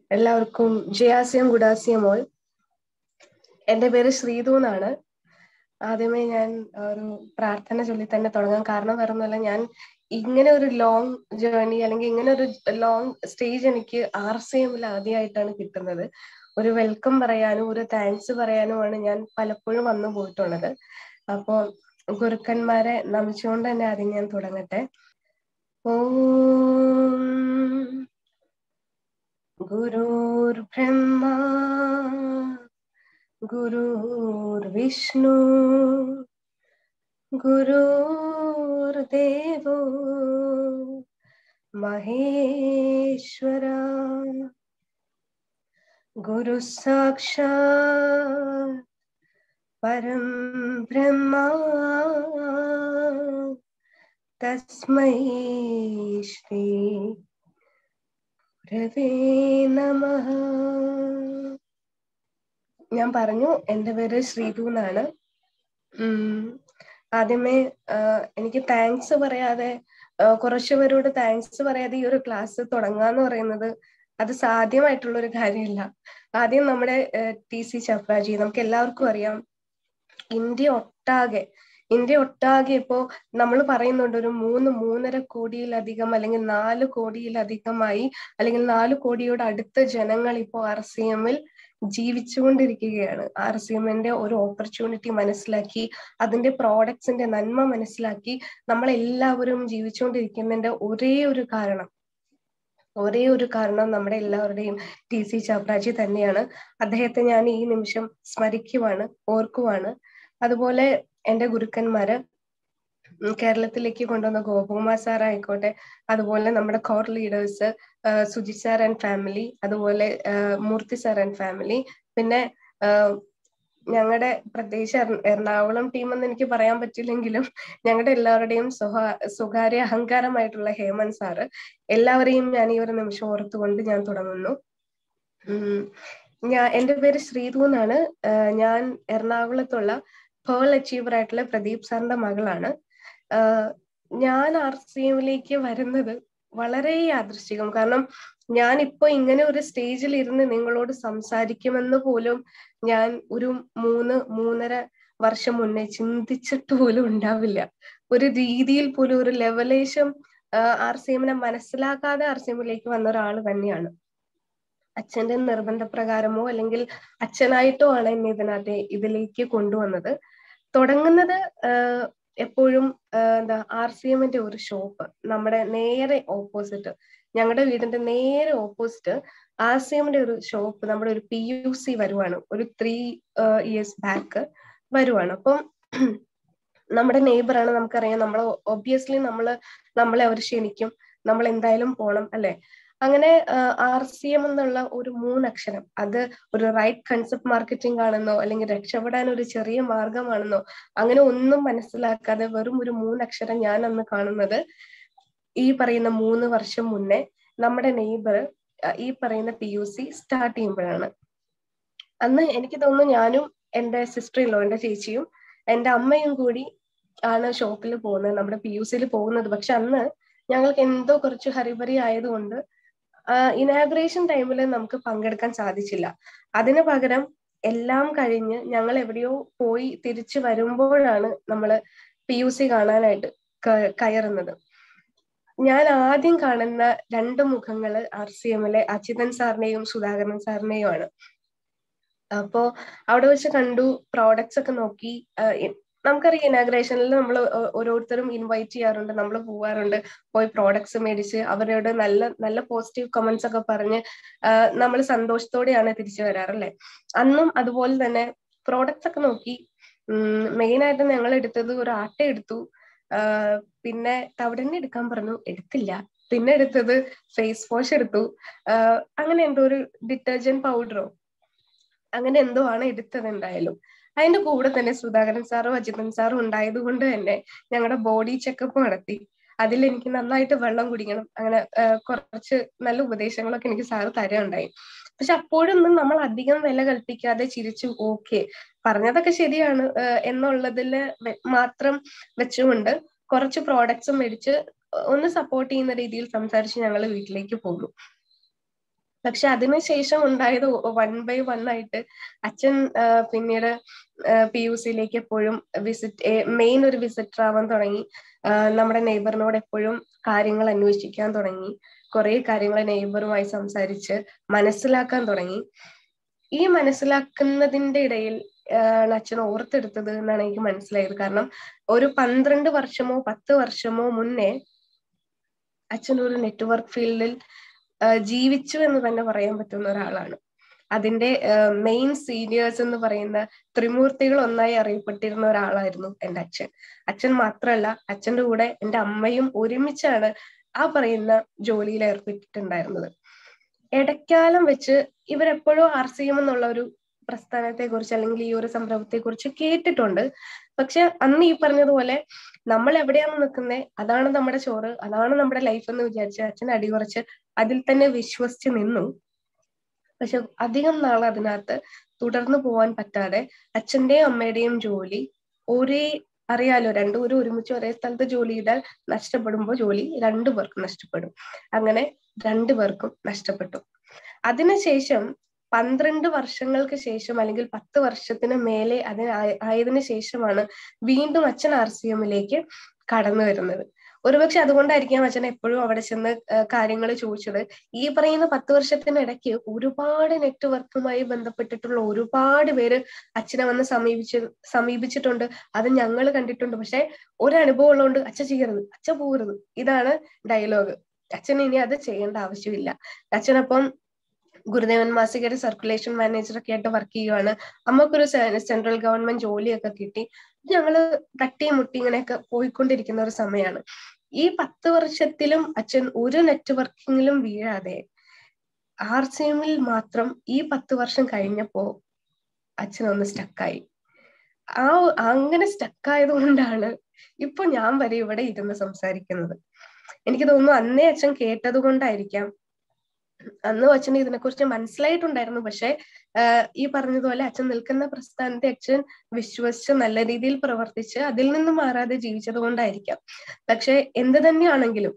എല്ലാവർക്കും ജയാസ്യം ഗുഡാസ്യമോൾ എന്റെ പേര് ശ്രീതു എന്നാണ് ആദ്യമേ ഞാൻ ഒരു പ്രാർത്ഥന ചൊല്ലി തന്നെ തുടങ്ങാം കാരണം വേറൊന്നുമല്ല ഞാൻ ഇങ്ങനെ ഒരു ലോങ് ജേർണി അല്ലെങ്കിൽ ഇങ്ങനെ ഒരു ലോങ് സ്റ്റേജ് എനിക്ക് ആർ സി എമ്മിൽ ആദ്യമായിട്ടാണ് കിട്ടുന്നത് ഒരു വെൽക്കം പറയാനും ഒരു താങ്ക്സ് പറയാനുമാണ് ഞാൻ പലപ്പോഴും വന്നു പോയിട്ടുള്ളത് അപ്പോൾ ഗുരുക്കന്മാരെ നമിച്ചുകൊണ്ട് തന്നെ ആദ്യം ഞാൻ തുടങ്ങട്ടെ ഓം ഗുരുർബ്രഹ്മ ഗുരുർവിഷ്ണു ഗുരുർദേവോ മഹേശ്വര ഗുരു സാക്ഷാത് പരം ബ്രഹ്മ തസ്മൈ ശ്രീ ഗുരവേ നമഃ ഞാൻ പറഞ്ഞു എൻ്റെ പേര് ശ്രീതു എന്നാണ് ആദ്യമേ എനിക്ക് താങ്ക്സ് പറയാതെ കുറച്ചു പേരോട് താങ്ക്സ് പറയാതെ ഈ ഒരു ക്ലാസ് തുടങ്ങാന്ന് പറയുന്നത് അത് സാധ്യമായിട്ടുള്ള ഒരു കാര്യമില്ല ആദ്യം നമ്മുടെ ടി സി ചപ്രാജി നമുക്ക് എല്ലാവർക്കും അറിയാം ഇന്ത്യ ഒട്ടാകെ ഇന്ത്യ ഒട്ടാകെ ഇപ്പോ നമ്മൾ പറയുന്നുണ്ട് ഒരു മൂന്ന് മൂന്നര കോടിയിലധികം അല്ലെങ്കിൽ നാല് കോടിയിലധികമായി അല്ലെങ്കിൽ നാല് കോടിയോട് അടുത്ത ജനങ്ങൾ ഇപ്പോൾ ആർ സി എമ്മിൽ ജീവിച്ചുകൊണ്ടിരിക്കുകയാണ് ആർ സി എമ്മിന്റെ ഒരു ഓപ്പർച്യൂണിറ്റി മനസ്സിലാക്കി അതിന്റെ പ്രോഡക്ട്സിന്റെ നന്മ മനസ്സിലാക്കി നമ്മൾ എല്ലാവരും ജീവിച്ചുകൊണ്ടിരിക്കുന്നതിന്റെ ഒരേ ഒരു കാരണം ഒരേ ഒരു കാരണം നമ്മുടെ എല്ലാവരുടെയും ടി സി ചാപ്രാജി തന്നെയാണ് അദ്ദേഹത്തെ ഞാൻ ഈ നിമിഷം സ്മരിക്കുവാണ് ഓർക്കുവാണ് അതുപോലെ എന്റെ ഗുരുക്കന്മാര് കേരളത്തിലേക്ക് കൊണ്ടുവന്ന ഗോപകുമാർ സാർ ആയിക്കോട്ടെ അതുപോലെ നമ്മുടെ core leaders Sujith sir and family അതുപോലെ മൂർത്തി സാർ ആൻഡ് ഫാമിലി പിന്നെ ഞങ്ങളുടെ പ്രത്യേകിച്ച് എറണാകുളം ടീം എന്ന് എനിക്ക് പറയാൻ പറ്റില്ലെങ്കിലും ഞങ്ങളുടെ എല്ലാവരുടെയും സ്വകാ സ്വകാര്യ അഹങ്കാരമായിട്ടുള്ള ഹേമന്ത് സാറ് എല്ലാവരെയും ഞാൻ ഈ ഒരു നിമിഷം ഓർത്തുകൊണ്ട് ഞാൻ തുടങ്ങുന്നു ഞാൻ എൻ്റെ പേര് ശ്രീതു എന്നാണ് ഞാൻ എറണാകുളത്തുള്ള പേൾ അച്ചീവർ ആയിട്ടുള്ള പ്രദീപ് സാറിന്റെ മകളാണ് ഞാൻ ആർ സി എമ്മിലേക്ക് വരുന്നത് വളരെ യാദൃശ്ചികം കാരണം ഞാൻ ഇപ്പൊ ഇങ്ങനെ ഒരു സ്റ്റേജിൽ ഇരുന്ന് നിങ്ങളോട് സംസാരിക്കുമെന്ന് പോലും ഞാൻ ഒരു മൂന്ന് മൂന്നര വർഷം മുന്നേ ചിന്തിച്ചിട്ട് പോലും ഉണ്ടാവില്ല ഒരു രീതിയിൽ പോലും ഒരു ലെവലേശം ആർ സി എമ്മിനെ മനസ്സിലാക്കാതെ ആർ സി എമ്മിലേക്ക് വന്ന ഒരാൾ തന്നെയാണ് അച്ഛന്റെ നിർബന്ധപ്രകാരമോ അല്ലെങ്കിൽ അച്ഛനായിട്ടോ ആണ് എന്നെ ഇതിനകത്ത് ഇതിലേക്ക് കൊണ്ടുവന്നത് തുടങ്ങുന്നത് എപ്പോഴും എന്താ ആർ സി എമ്മിന്റെ ഒരു ഷോപ്പ് നമ്മുടെ നേരെ ഓപ്പോസിറ്റ് ഞങ്ങളുടെ വീടിന്റെ നേരെ ഓപ്പോസിറ്റ് ആർ സി എമ്മിന്റെ ഒരു ഷോപ്പ് നമ്മുടെ ഒരു പി യു സി വരുവാണ് ഒരു ത്രീ ഇയേഴ്സ് ബാക്ക് വരുവാണ് അപ്പം നമ്മുടെ നെയ്ബറാണ് നമുക്കറിയാം നമ്മൾ ഒബ്വിയസ്ലി നമ്മൾ നമ്മളെ അവർ ക്ഷണിക്കും നമ്മൾ എന്തായാലും പോണം അല്ലെ അങ്ങനെ ആർ സി എം എന്നുള്ള ഒരു മൂന്നക്ഷരം അത് ഒരു റൈറ്റ് കൺസെപ്റ്റ് മാർക്കറ്റിംഗ് ആണെന്നോ അല്ലെങ്കിൽ രക്ഷപ്പെടാൻ ഒരു ചെറിയ മാർഗമാണെന്നോ അങ്ങനെ ഒന്നും മനസ്സിലാക്കാതെ വെറും ഒരു മൂന്നക്ഷരം ഞാൻ അന്ന് കാണുന്നത് ഈ പറയുന്ന മൂന്ന് വർഷം മുന്നേ നമ്മുടെ നെയ്ബർ ഈ പറയുന്ന പി യു സി സ്റ്റാർട്ട് ചെയ്യുമ്പോഴാണ് അന്ന് എനിക്ക് തോന്നുന്നു ഞാനും എൻ്റെ സിസ്റ്റർ ഇല്ലോ എൻ്റെ ചേച്ചിയും എൻ്റെ അമ്മയും കൂടി ആണ് ഷോപ്പിൽ പോകുന്നത് നമ്മുടെ പി യു സിയിൽ പോകുന്നത് പക്ഷെ അന്ന് ഞങ്ങൾക്ക് എന്തോ കുറച്ച് ഹറിബറി ആയതുകൊണ്ട് ഇനാഗ്രേഷൻ ടൈമിൽ നമുക്ക് പങ്കെടുക്കാൻ സാധിച്ചില്ല അതിന് പകരം എല്ലാം കഴിഞ്ഞ് ഞങ്ങൾ എവിടെയോ പോയി തിരിച്ചു വരുമ്പോഴാണ് നമ്മൾ പി യു സി കാണാനായിട്ട് കയറുന്നത് ഞാൻ ആദ്യം കാണുന്ന രണ്ട് മുഖങ്ങള് ആർ സി എമ്മിലെ അച്യുതൻ സാറിനെയും സുധാകരൻ സാറിനെയും ആണ് അപ്പോ അവിടെ വെച്ച് കണ്ടു പ്രോഡക്ട്സ് ഒക്കെ നോക്കി നമുക്കറിയാം ഇനാഗ്രേഷനിൽ നമ്മൾ ഓരോരുത്തരും ഇൻവൈറ്റ് ചെയ്യാറുണ്ട് നമ്മൾ പോവാറുണ്ട് പോയി പ്രോഡക്ട്സ് മേടിച്ച് അവരോട് നല്ല നല്ല പോസിറ്റീവ് കമന്റ്സ് ഒക്കെ പറഞ്ഞ് നമ്മൾ സന്തോഷത്തോടെയാണ് തിരിച്ചു വരാറല്ലേ അന്നും അതുപോലെ തന്നെ പ്രോഡക്ട്സ് ഒക്കെ നോക്കി മെയിൻ ആയിട്ട് ഞങ്ങൾ എടുത്തത് ഒരു ആട്ട എടുത്തു പിന്നെ തവിടെണ്ണ എടുക്കാൻ പറഞ്ഞു എടുത്തില്ല പിന്നെ എടുത്തത് ഫേസ് വാഷ് എടുത്തു അങ്ങനെ എന്തോ ഒരു ഡിറ്റർജന്റ് പൗഡറോ അങ്ങനെ എന്തോ ആണ് എടുത്തത് എന്തായാലും അതിന്റെ കൂടെ തന്നെ സുധാകരൻ സാറും അജിതൻ സാറും ഉണ്ടായത് കൊണ്ട് തന്നെ ഞങ്ങളുടെ ബോഡി ചെക്കപ്പ് നടത്തി അതിൽ എനിക്ക് നന്നായിട്ട് വെള്ളം കുടിക്കണം അങ്ങനെ കുറച്ച് നല്ല ഉപദേശങ്ങളൊക്കെ എനിക്ക് സാറ് തരുകയുണ്ടായി പക്ഷെ അപ്പോഴൊന്നും നമ്മൾ അധികം വില കൽപ്പിക്കാതെ ചിരിച്ചു ഓക്കെ പറഞ്ഞതൊക്കെ ശരിയാണ് എന്നുള്ളതിൽ മാത്രം വെച്ചുകൊണ്ട് കുറച്ച് പ്രോഡക്ട്സും മേടിച്ച് ഒന്ന് സപ്പോർട്ട് ചെയ്യുന്ന രീതിയിൽ സംസാരിച്ച് ഞങ്ങൾ വീട്ടിലേക്ക് പോകും പക്ഷെ അതിനുശേഷം ഉണ്ടായത് വൺ ബൈ വൺ ആയിട്ട് അച്ഛൻ പിന്നീട് പി യു സിയിലേക്ക് എപ്പോഴും വിസിറ്റ് മെയിൻ ഒരു വിസിറ്റർ ആവാൻ തുടങ്ങി നമ്മുടെ നെയ്ബറിനോട് എപ്പോഴും കാര്യങ്ങൾ അന്വേഷിക്കാൻ തുടങ്ങി കുറെ കാര്യങ്ങൾ നെയ്ബറുമായി സംസാരിച്ച് മനസ്സിലാക്കാൻ തുടങ്ങി ഈ മനസ്സിലാക്കുന്നതിന്റെ ഇടയിൽ അച്ഛൻ ഓർത്തെടുത്തത് എന്നാണ് എനിക്ക് മനസ്സിലായത് കാരണം ഒരു പന്ത്രണ്ട് വർഷമോ പത്ത് വർഷമോ മുന്നേ അച്ഛൻ ഒരു നെറ്റ്വർക്ക് ഫീൽഡിൽ ജീവിച്ചു എന്ന് തന്നെ പറയാൻ പറ്റുന്ന ഒരാളാണ് അതിന്റെ മെയിൻ സീനിയേഴ്സ് എന്ന് പറയുന്ന ത്രിമൂർത്തികൾ ഒന്നായി അറിയപ്പെട്ടിരുന്ന ഒരാളായിരുന്നു എൻ്റെ അച്ഛൻ അച്ഛൻ മാത്രമല്ല അച്ഛന്റെ കൂടെ എൻ്റെ അമ്മയും ഒരുമിച്ചാണ് ആ പറയുന്ന ജോലിയിൽ ഏർപ്പെട്ടിട്ടുണ്ടായിരുന്നത് ഇടയ്ക്കാലം വെച്ച് ഇവരെപ്പോഴും ആർ സി എം എന്നുള്ള ഒരു പ്രസ്ഥാനത്തെ കുറിച്ച് അല്ലെങ്കിൽ ഈ ഒരു സംരംഭത്തെ കുറിച്ച് കേട്ടിട്ടുണ്ട് പക്ഷെ അന്ന് ഈ പറഞ്ഞതുപോലെ നമ്മൾ എവിടെയാണ് നിൽക്കുന്നത് അതാണ് നമ്മുടെ ചോറ് അതാണ് നമ്മുടെ ലൈഫ് എന്ന് വിചാരിച്ച് അച്ഛൻ അടികുറച്ച് അതിൽ തന്നെ വിശ്വസിച്ച് നിന്നു പക്ഷെ അധികം നാൾ അതിനകത്ത് തുടർന്നു പോവാൻ പറ്റാതെ അച്ഛന്റെയും അമ്മയുടെയും ജോലി ഒരേ അറിയാലോ രണ്ടുപേരും ഒരുമിച്ച് ഒരേ സ്ഥലത്ത് ജോലി ചെയ്താൽ നഷ്ടപ്പെടുമ്പോൾ ജോലി രണ്ടു പേർക്കും നഷ്ടപ്പെടും അങ്ങനെ രണ്ടു പേർക്കും നഷ്ടപ്പെട്ടു അതിനുശേഷം പന്ത്രണ്ട് വർഷങ്ങൾക്ക് ശേഷം അല്ലെങ്കിൽ പത്ത് വർഷത്തിന് മേലെ അതിന് ആയതിനു ശേഷമാണ് വീണ്ടും അച്ഛൻ ആർ സി എമ്മിലേക്ക് കടന്നു വരുന്നത് ഒരുപക്ഷെ അതുകൊണ്ടായിരിക്കാം അച്ഛൻ എപ്പോഴും അവിടെ ചെന്ന് കാര്യങ്ങൾ ചോദിച്ചത് ഈ പറയുന്ന പത്ത് വർഷത്തിനിടയ്ക്ക് ഒരുപാട് നെറ്റ്വർക്കുമായി ബന്ധപ്പെട്ടിട്ടുള്ള ഒരുപാട് പേര് അച്ഛനെ വന്ന് സമീപിച്ച് സമീപിച്ചിട്ടുണ്ട് അത് ഞങ്ങൾ കണ്ടിട്ടുണ്ട് പക്ഷെ ഒരു അനുഭവം ഉള്ളതുകൊണ്ട് അച്ഛ ചെയ്യരുത് അച്ഛ പോകരുത് ഇതാണ് ഡയലോഗ് അച്ഛൻ ഇനി അത് ചെയ്യേണ്ട ആവശ്യമില്ല അച്ഛനപ്പം ഗുരുദേവൻ മാസികയുടെ സർക്കുലേഷൻ മാനേജർ ഒക്കെ ആയിട്ട് വർക്ക് ചെയ്യുവാണ് അമ്മക്കൊരു സെൻട്രൽ ഗവൺമെന്റ് ജോലിയൊക്കെ കിട്ടി ഞങ്ങള് തട്ടിയും മുട്ടി ഇങ്ങനെയൊക്കെ പോയിക്കൊണ്ടിരിക്കുന്ന ഒരു സമയമാണ് ഈ പത്ത് വർഷത്തിലും അച്ഛൻ ഒരു നെറ്റ്വർക്കിങ്ങിലും വീഴാതെ ആർ സി എമ്മിൽ മാത്രം ഈ പത്ത് വർഷം കഴിഞ്ഞപ്പോ അച്ഛൻ ഒന്ന് സ്റ്റക്കായി ആ അങ്ങനെ സ്റ്റക്കായത് കൊണ്ടാണ് ഇപ്പൊ ഞാൻ വരെ ഇവിടെ ഇരുന്ന് സംസാരിക്കുന്നത് എനിക്ക് തോന്നുന്നു അന്നേ അച്ഛൻ കേട്ടത് കൊണ്ടായിരിക്കാം അന്ന് അച്ഛന് ഇതിനെക്കുറിച്ച് മനസ്സിലായിട്ടുണ്ടായിരുന്നു പക്ഷെ ഈ പറഞ്ഞതുപോലെ അച്ഛൻ നിൽക്കുന്ന പ്രസ്ഥാനത്തെ അച്ഛൻ വിശ്വസിച്ച് നല്ല രീതിയിൽ പ്രവർത്തിച്ച് അതിൽ നിന്ന് മാറാതെ ജീവിച്ചത് കൊണ്ടായിരിക്കാം പക്ഷെ എന്ത് തന്നെയാണെങ്കിലും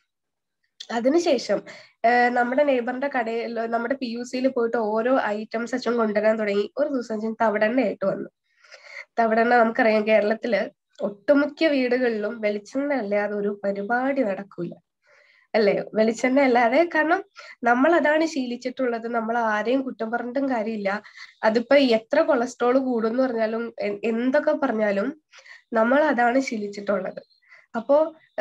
അതിനുശേഷം നമ്മുടെ നെയ്ബറിന്റെ കടയിൽ നമ്മുടെ പി യു സിയിൽ പോയിട്ട് ഓരോ ഐറ്റംസ് അച്ഛൻ കൊണ്ടുവരാൻ തുടങ്ങി ഒരു ദിവസം അച്ഛൻ തവിടെണ്ണയായിട്ട് വന്നു തവിടെണ്ണ നമുക്കറിയാം കേരളത്തില് ഒട്ടുമിക്ക വീടുകളിലും വെളിച്ചെണ്ണ അല്ലാതെ ഒരു പരിപാടി നടക്കൂല അല്ലേ വെളിച്ചെണ്ണ അല്ലാതെ കാരണം നമ്മൾ അതാണ് ശീലിച്ചിട്ടുള്ളത് നമ്മൾ ആരെയും കുറ്റം പറഞ്ഞിട്ടും കാര്യമില്ല അതിപ്പോ എത്ര കൊളസ്ട്രോൾ കൂടുന്നു പറഞ്ഞാലും എന്തൊക്കെ പറഞ്ഞാലും നമ്മൾ അതാണ് ശീലിച്ചിട്ടുള്ളത് അപ്പോ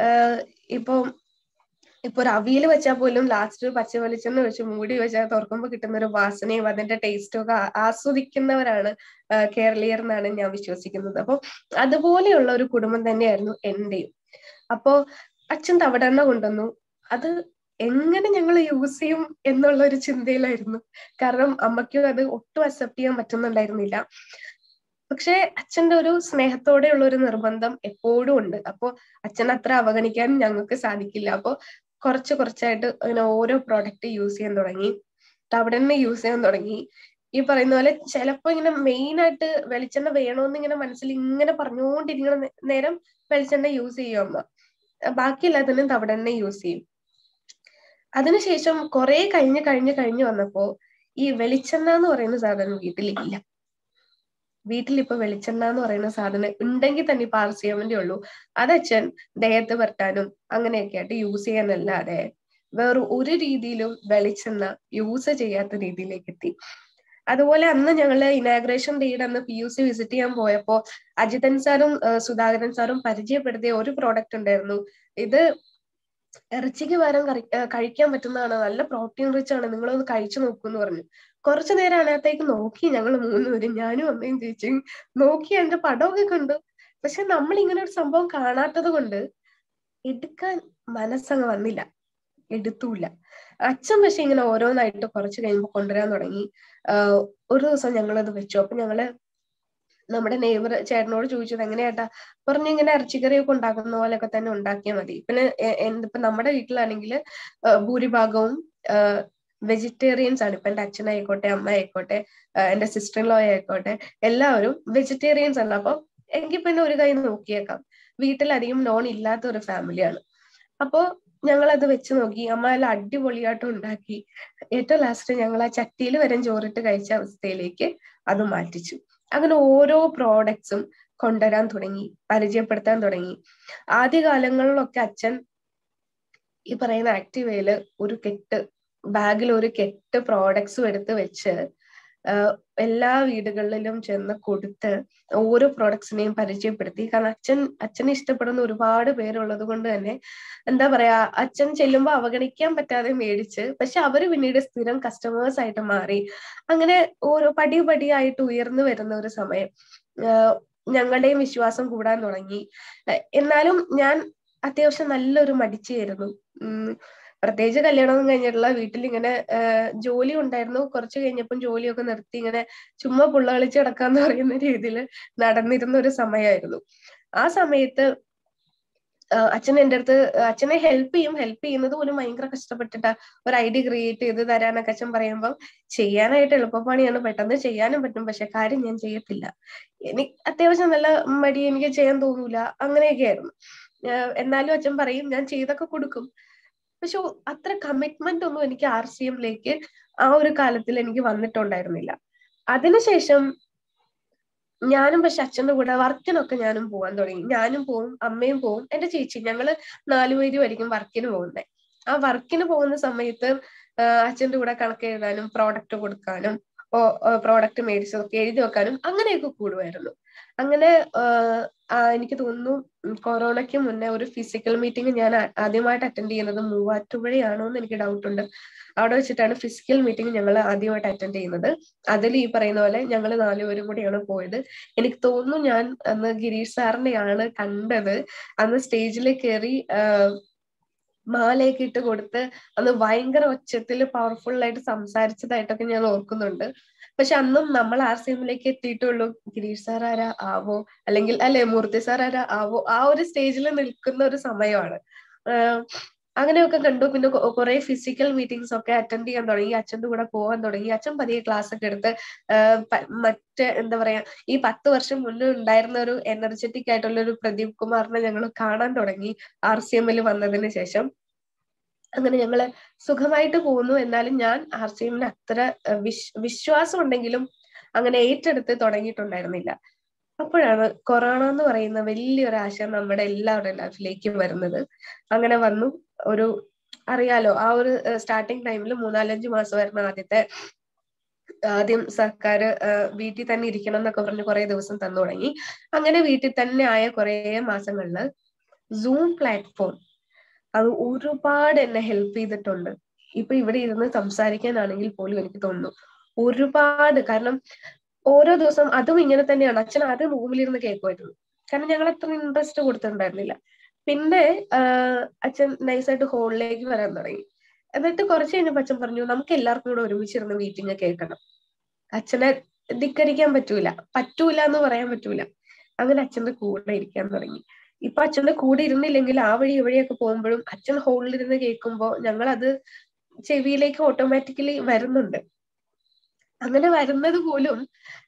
ഇപ്പൊ ഇപ്പൊ ഒരു അവിയൽ വെച്ചാൽ പോലും ലാസ്റ്റ് പച്ച വെളിച്ചെണ്ണ വെച്ച് മൂടി വെച്ചാൽ തുറക്കുമ്പോൾ കിട്ടുന്ന ഒരു വാസനയും അതിന്റെ ടേസ്റ്റും ഒക്കെ ആസ്വദിക്കുന്നവരാണ് കേരളീയർ എന്നാണ് ഞാൻ വിശ്വസിക്കുന്നത് അപ്പൊ അതുപോലെയുള്ള ഒരു കുടുംബം തന്നെയായിരുന്നു എന്റെയും അപ്പോ അച്ഛൻ തവടെണ്ണ കൊണ്ടുവന്നു അത് എങ്ങനെ ഞങ്ങൾ യൂസ് ചെയ്യും എന്നുള്ള ഒരു ചിന്തയിലായിരുന്നു കാരണം അമ്മയ്ക്കും അത് ഒട്ടും അക്സെപ്റ്റ് ചെയ്യാൻ പറ്റുന്നുണ്ടായിരുന്നില്ല പക്ഷെ അച്ഛന്റെ ഒരു സ്നേഹത്തോടെയുള്ള ഒരു നിർബന്ധം എപ്പോഴും ഉണ്ട് അപ്പോ അച്ഛൻ അത്ര അവഗണിക്കാൻ ഞങ്ങൾക്ക് സാധിക്കില്ല അപ്പോ കുറച്ച് കുറച്ചായിട്ട് അങ്ങനെ ഓരോ പ്രോഡക്റ്റ് യൂസ് ചെയ്യാൻ തുടങ്ങി അവിടെ നിന്ന് യൂസ് ചെയ്യാൻ തുടങ്ങി ഈ പറയുന്ന പോലെ ചിലപ്പോ ഇങ്ങനെ മെയിൻ ആയിട്ട് വെളിച്ചെണ്ണ വേണമെന്ന് ഇങ്ങനെ മനസ്സിൽ ഇങ്ങനെ പറഞ്ഞുകൊണ്ടിരിക്കുന്ന നേരം വെളിച്ചെണ്ണ യൂസ് ചെയ്യും അമ്മ ബാക്കി എല്ലാത്തിനും തവിടെണ്ണ യൂസ് ചെയ്യും അതിനുശേഷം കുറെ കഴിഞ്ഞ് കഴിഞ്ഞ് കഴിഞ്ഞ് വന്നപ്പോ ഈ വെളിച്ചെണ്ണ എന്ന് പറയുന്ന സാധനം വീട്ടിലില്ല വീട്ടിൽ ഇപ്പൊ വെളിച്ചെണ്ണ എന്ന് പറയുന്ന സാധനം ഉണ്ടെങ്കിൽ തന്നെ ഇപ്പൊ ആർ സി എമ്മിന്റെ ഉള്ളൂ അത് അച്ഛൻ ദേഹത്ത് പരട്ടാനും അങ്ങനെയൊക്കെ ആയിട്ട് യൂസ് ചെയ്യാനല്ലാതെ വേറെ ഒരു രീതിയിലും വെളിച്ചെണ്ണ യൂസ് ചെയ്യാത്ത രീതിയിലേക്ക് എത്തി അതുപോലെ അന്ന് ഞങ്ങള് ഇനാഗ്രേഷൻ ഡേയുടെ അന്ന് പി യു സി വിസിറ്റ് ചെയ്യാൻ പോയപ്പോ അജിതൻ സാറും സുധാകരൻ സാറും പരിചയപ്പെടുത്തിയ ഒരു പ്രോഡക്റ്റ് ഉണ്ടായിരുന്നു ഇത് ഇറച്ചിക്ക് പകരം കഴിക്കാൻ പറ്റുന്നതാണ് നല്ല പ്രോട്ടീൻ റിച്ച് ആണ് നിങ്ങളൊന്ന് കഴിച്ചു നോക്കൂ എന്ന് പറഞ്ഞു കുറച്ചു നേരം അതിനകത്തേക്ക് നോക്കി ഞങ്ങൾ മൂന്നുപേരും ഞാനും അമ്മയും ചേച്ചിയും നോക്കി അതിന്റെ പടമൊക്കെ കണ്ടു പക്ഷെ നമ്മൾ ഇങ്ങനെ ഒരു സംഭവം കാണാത്തത് കൊണ്ട് എടുക്കാൻ മനസ്സങ്ങ് വന്നില്ല എടുത്തൂല അച്ഛൻ പക്ഷെ ഇങ്ങനെ ഓരോന്നായിട്ട് കുറച്ച് കഴിയുമ്പോൾ കൊണ്ടുവരാൻ തുടങ്ങി ഒരു ദിവസം ഞങ്ങളത് വെച്ചു അപ്പൊ ഞങ്ങള് നമ്മുടെ നെയ്ബർ ചേട്ടനോട് ചോദിച്ചത് എങ്ങനെയാട്ടാ പറഞ്ഞു ഇങ്ങനെ ഇറച്ചിക്കറിയൊക്കെ ഉണ്ടാക്കുന്ന പോലെയൊക്കെ തന്നെ ഉണ്ടാക്കിയാൽ മതി പിന്നെ ഇപ്പൊ നമ്മുടെ വീട്ടിലാണെങ്കിൽ ഭൂരിഭാഗവും വെജിറ്റേറിയൻസ് ആണ് ഇപ്പൊ എന്റെ അച്ഛനായിക്കോട്ടെ അമ്മ ആയിക്കോട്ടെ എന്റെ സിസ്റ്റർ ലോ ആയിക്കോട്ടെ എല്ലാവരും വെജിറ്റേറിയൻസ് ആണ് അപ്പൊ എങ്കിൽ പിന്നെ ഒരു കൈ നോക്കിയേക്കാം വീട്ടിലധികം നോൺ ഇല്ലാത്ത ഒരു ഫാമിലിയാണ് അപ്പോ ഞങ്ങൾ അത് വെച്ച് നോക്കി അമ്മ എല്ലാം അടിപൊളിയായിട്ട് ഉണ്ടാക്കി ഏറ്റവും ലാസ്റ്റ് ഞങ്ങൾ ആ ചട്ടിയിൽ വരെ ചോറിട്ട് കഴിച്ച അവസ്ഥയിലേക്ക് അത് മാറ്റിച്ചു അങ്ങനെ ഓരോ പ്രോഡക്ട്സും കൊണ്ടുവരാൻ തുടങ്ങി പരിചയപ്പെടുത്താൻ തുടങ്ങി ആദ്യ കാലങ്ങളിലൊക്കെ അച്ഛൻ ഈ പറയുന്ന ആക്ടിവയില് ഒരു കെട്ട് ബാഗിൽ ഒരു കെട്ട് പ്രോഡക്ട്സും എടുത്ത് വെച്ച് എല്ലാ വീടുകളിലും ചെന്ന് കൊടുത്ത് ഓരോ പ്രോഡക്ട്സിനെയും പരിചയപ്പെടുത്തി കാരണം അച്ഛൻ അച്ഛനെ ഇഷ്ടപ്പെടുന്ന ഒരുപാട് പേരുള്ളത് കൊണ്ട് തന്നെ എന്താ പറയാ അച്ഛൻ ചെല്ലുമ്പോൾ അവഗണിക്കാൻ പറ്റാതെ മേടിച്ച് പക്ഷെ അവര് പിന്നീട് സ്ഥിരം കസ്റ്റമേഴ്സ് ആയിട്ട് മാറി അങ്ങനെ ഓരോ പടി പടിയായിട്ട് ഉയർന്നു വരുന്ന ഒരു സമയം ഞങ്ങളുടെയും വിശ്വാസം കൂടാൻ തുടങ്ങി എന്നാലും ഞാൻ അത്യാവശ്യം നല്ലൊരു മടിച്ചായിരുന്നു ഉം പ്രത്യേകിച്ച് കല്യാണം കഴിഞ്ഞിട്ടുള്ള വീട്ടിൽ ഇങ്ങനെ ജോലി ഉണ്ടായിരുന്നു കുറച്ച് കഴിഞ്ഞപ്പം ജോലിയൊക്കെ നിർത്തി ഇങ്ങനെ ചുമ്മാ പുള്ള കളിച്ച് കിടക്കാന്ന് പറയുന്ന രീതിയിൽ നടന്നിരുന്ന ഒരു സമയമായിരുന്നു ആ സമയത്ത് അച്ഛൻ എൻ്റെ അടുത്ത് അച്ഛനെ ഹെൽപ്പ് ചെയ്യും ഹെൽപ്പ് ചെയ്യുന്നത് പോലും ഭയങ്കര കഷ്ടപ്പെട്ടിട്ടാ ഒരു ഐഡിയ ക്രിയേറ്റ് ചെയ്ത് തരാനൊക്കെ അച്ഛൻ പറയുമ്പോൾ ചെയ്യാനായിട്ട് എളുപ്പപ്പണിയാണ് പെട്ടെന്ന് ചെയ്യാനും പറ്റും പക്ഷെ കാര്യം ഞാൻ ചെയ്യത്തില്ല എനിക്ക് അത്യാവശ്യം നല്ല മടി എനിക്ക് ചെയ്യാൻ തോന്നൂല അങ്ങനെയൊക്കെ ആയിരുന്നു എന്നാലും അച്ഛൻ പറയും ഞാൻ ചെയ്തൊക്കെ കൊടുക്കും പക്ഷെ അത്ര കമ്മിറ്റ്മെന്റ് ഒന്നും എനിക്ക് ആർ സി എമ്മിലേക്ക് ആ ഒരു കാലത്തിൽ എനിക്ക് വന്നിട്ടുണ്ടായിരുന്നില്ല അതിനുശേഷം ഞാനും പക്ഷെ അച്ഛന്റെ കൂടെ വർക്കിനൊക്കെ ഞാനും പോകാൻ തുടങ്ങി ഞാനും പോവും അമ്മയും പോവും എന്റെ ചേച്ചി ഞങ്ങള് നാലുപേരും ആയിരിക്കും വർക്കിന് പോകുന്നത് ആ വർക്കിന് പോകുന്ന സമയത്ത് അച്ഛന്റെ കൂടെ കണക്ക് എഴുതാനും പ്രോഡക്റ്റ് കൊടുക്കാനും പ്രോഡക്റ്റ് മേടിച്ചതൊക്കെ എഴുതി വെക്കാനും അങ്ങനെയൊക്കെ കൂടുമായിരുന്നു അങ്ങനെ എനിക്ക് തോന്നുന്നു കൊറോണയ്ക്ക് മുന്നേ ഒരു ഫിസിക്കൽ മീറ്റിംഗ് ഞാൻ ആദ്യമായിട്ട് അറ്റൻഡ് ചെയ്യുന്നത് മൂവാറ്റുപുഴയാണോ എന്ന് എനിക്ക് ഡൗട്ട് ഉണ്ട് അവിടെ വെച്ചിട്ടാണ് ഫിസിക്കൽ മീറ്റിംഗ് ഞങ്ങൾ ആദ്യമായിട്ട് അറ്റൻഡ് ചെയ്യുന്നത് അതിൽ ഈ പറയുന്ന പോലെ ഞങ്ങൾ നാലുപേരും കൂടിയാണ് പോയത് എനിക്ക് തോന്നുന്നു ഞാൻ അന്ന് ഗിരീഷ് സാറിനെയാണ് കണ്ടത് അന്ന് സ്റ്റേജിൽ കയറി മാലയൊക്കെ ഇട്ട് കൊടുത്ത് അന്ന് ഭയങ്കര ഒച്ചത്തിൽ പവർഫുൾ ആയിട്ട് സംസാരിച്ചതായിട്ടൊക്കെ ഞാൻ ഓർക്കുന്നുണ്ട് പക്ഷെ അന്നും നമ്മൾ ആർ സി എമ്മിലേക്ക് എത്തിയിട്ടുള്ളൂ ഗിരീഷ് സാർ ആരാ ആവോ അല്ലെങ്കിൽ അല്ലെ മൂർത്തി സാർ ആരാ ആവോ ആ ഒരു സ്റ്റേജിൽ നിൽക്കുന്ന ഒരു സമയമാണ് അങ്ങനെയൊക്കെ കണ്ടു പിന്നെ കുറെ ഫിസിക്കൽ മീറ്റിംഗ്സ് ഒക്കെ അറ്റൻഡ് ചെയ്യാൻ തുടങ്ങി അച്ഛൻ്റെ കൂടെ പോകാൻ തുടങ്ങി അച്ഛൻ പതിയെ ക്ലാസ് ഒക്കെ എടുത്ത് മറ്റേ എന്താ പറയാ ഈ പത്ത് വർഷം മുന്നേ ഉണ്ടായിരുന്ന ഒരു എനർജറ്റിക് ആയിട്ടുള്ള ഒരു പ്രദീപ് കുമാറിനെ ഞങ്ങൾ കാണാൻ തുടങ്ങി ആർ സി എമ്മിൽ വന്നതിന് ശേഷം അങ്ങനെ ഞങ്ങള് സുഖമായിട്ട് പോകുന്നു എന്നാലും ഞാൻ ആർ സി എമ്മിന് അത്ര വിശ് വിശ്വാസം ഉണ്ടെങ്കിലും അങ്ങനെ ഏറ്റെടുത്ത് തുടങ്ങിയിട്ടുണ്ടായിരുന്നില്ല അപ്പോഴാണ് കൊറോണ എന്ന് പറയുന്ന വലിയൊരു ആശ നമ്മുടെ എല്ലാവരുടെ ലൈഫിലേക്ക് വരുന്നത് അങ്ങനെ വന്നു ഒരു അറിയാലോ ആ ഒരു സ്റ്റാർട്ടിങ് ടൈമിൽ മൂന്നാലഞ്ച് മാസമായിരുന്നു ആദ്യത്തെ ആദ്യം സർക്കാർ വീട്ടിൽ തന്നെ ഇരിക്കണം എന്നൊക്കെ പറഞ്ഞ് കുറെ ദിവസം തന്നു തുടങ്ങി അങ്ങനെ വീട്ടിൽ തന്നെ ആയ കുറെ മാസങ്ങളില് സൂം പ്ലാറ്റ്ഫോം അത് ഒരുപാട് എന്നെ ഹെൽപ്പ് ചെയ്തിട്ടുണ്ട് ഇപ്പൊ ഇവിടെ ഇരുന്ന് സംസാരിക്കാനാണെങ്കിൽ പോലും എനിക്ക് തോന്നുന്നു ഒരുപാട് കാരണം ഓരോ ദിവസം അതും ഇങ്ങനെ തന്നെയാണ് അച്ഛൻ ആദ്യം റൂമിലിരുന്ന് കേൾക്കുമായിരുന്നു കാരണം ഞങ്ങൾ അത്ര ഇൻട്രസ്റ്റ് കൊടുത്തിട്ടുണ്ടായിരുന്നില്ല പിന്നെ അച്ഛൻ നൈസായിട്ട് ഹോളിലേക്ക് വരാൻ തുടങ്ങി എന്നിട്ട് കുറച്ച് കഴിഞ്ഞപ്പോ അച്ഛൻ പറഞ്ഞു നമുക്ക് എല്ലാവർക്കും കൂടെ ഒരുമിച്ചിരുന്ന് മീറ്റിംഗ് കേൾക്കണം അച്ഛനെ ധിക്കരിക്കാൻ പറ്റൂല പറ്റൂല എന്ന് പറയാൻ പറ്റൂല അങ്ങനെ അച്ഛന്റെ കൂടെ ഇരിക്കാൻ തുടങ്ങി ഇപ്പൊ അച്ഛന്റെ കൂടെ ഇരുന്നില്ലെങ്കിൽ ആ വഴി ഇവഴിയൊക്കെ പോകുമ്പോഴും അച്ഛൻ ഹോളിലിരുന്ന് കേൾക്കുമ്പോൾ ഞങ്ങൾ അത് ചെവിയിലേക്ക് ഓട്ടോമാറ്റിക്കലി വരുന്നുണ്ട് അങ്ങനെ വരുന്നത് പോലും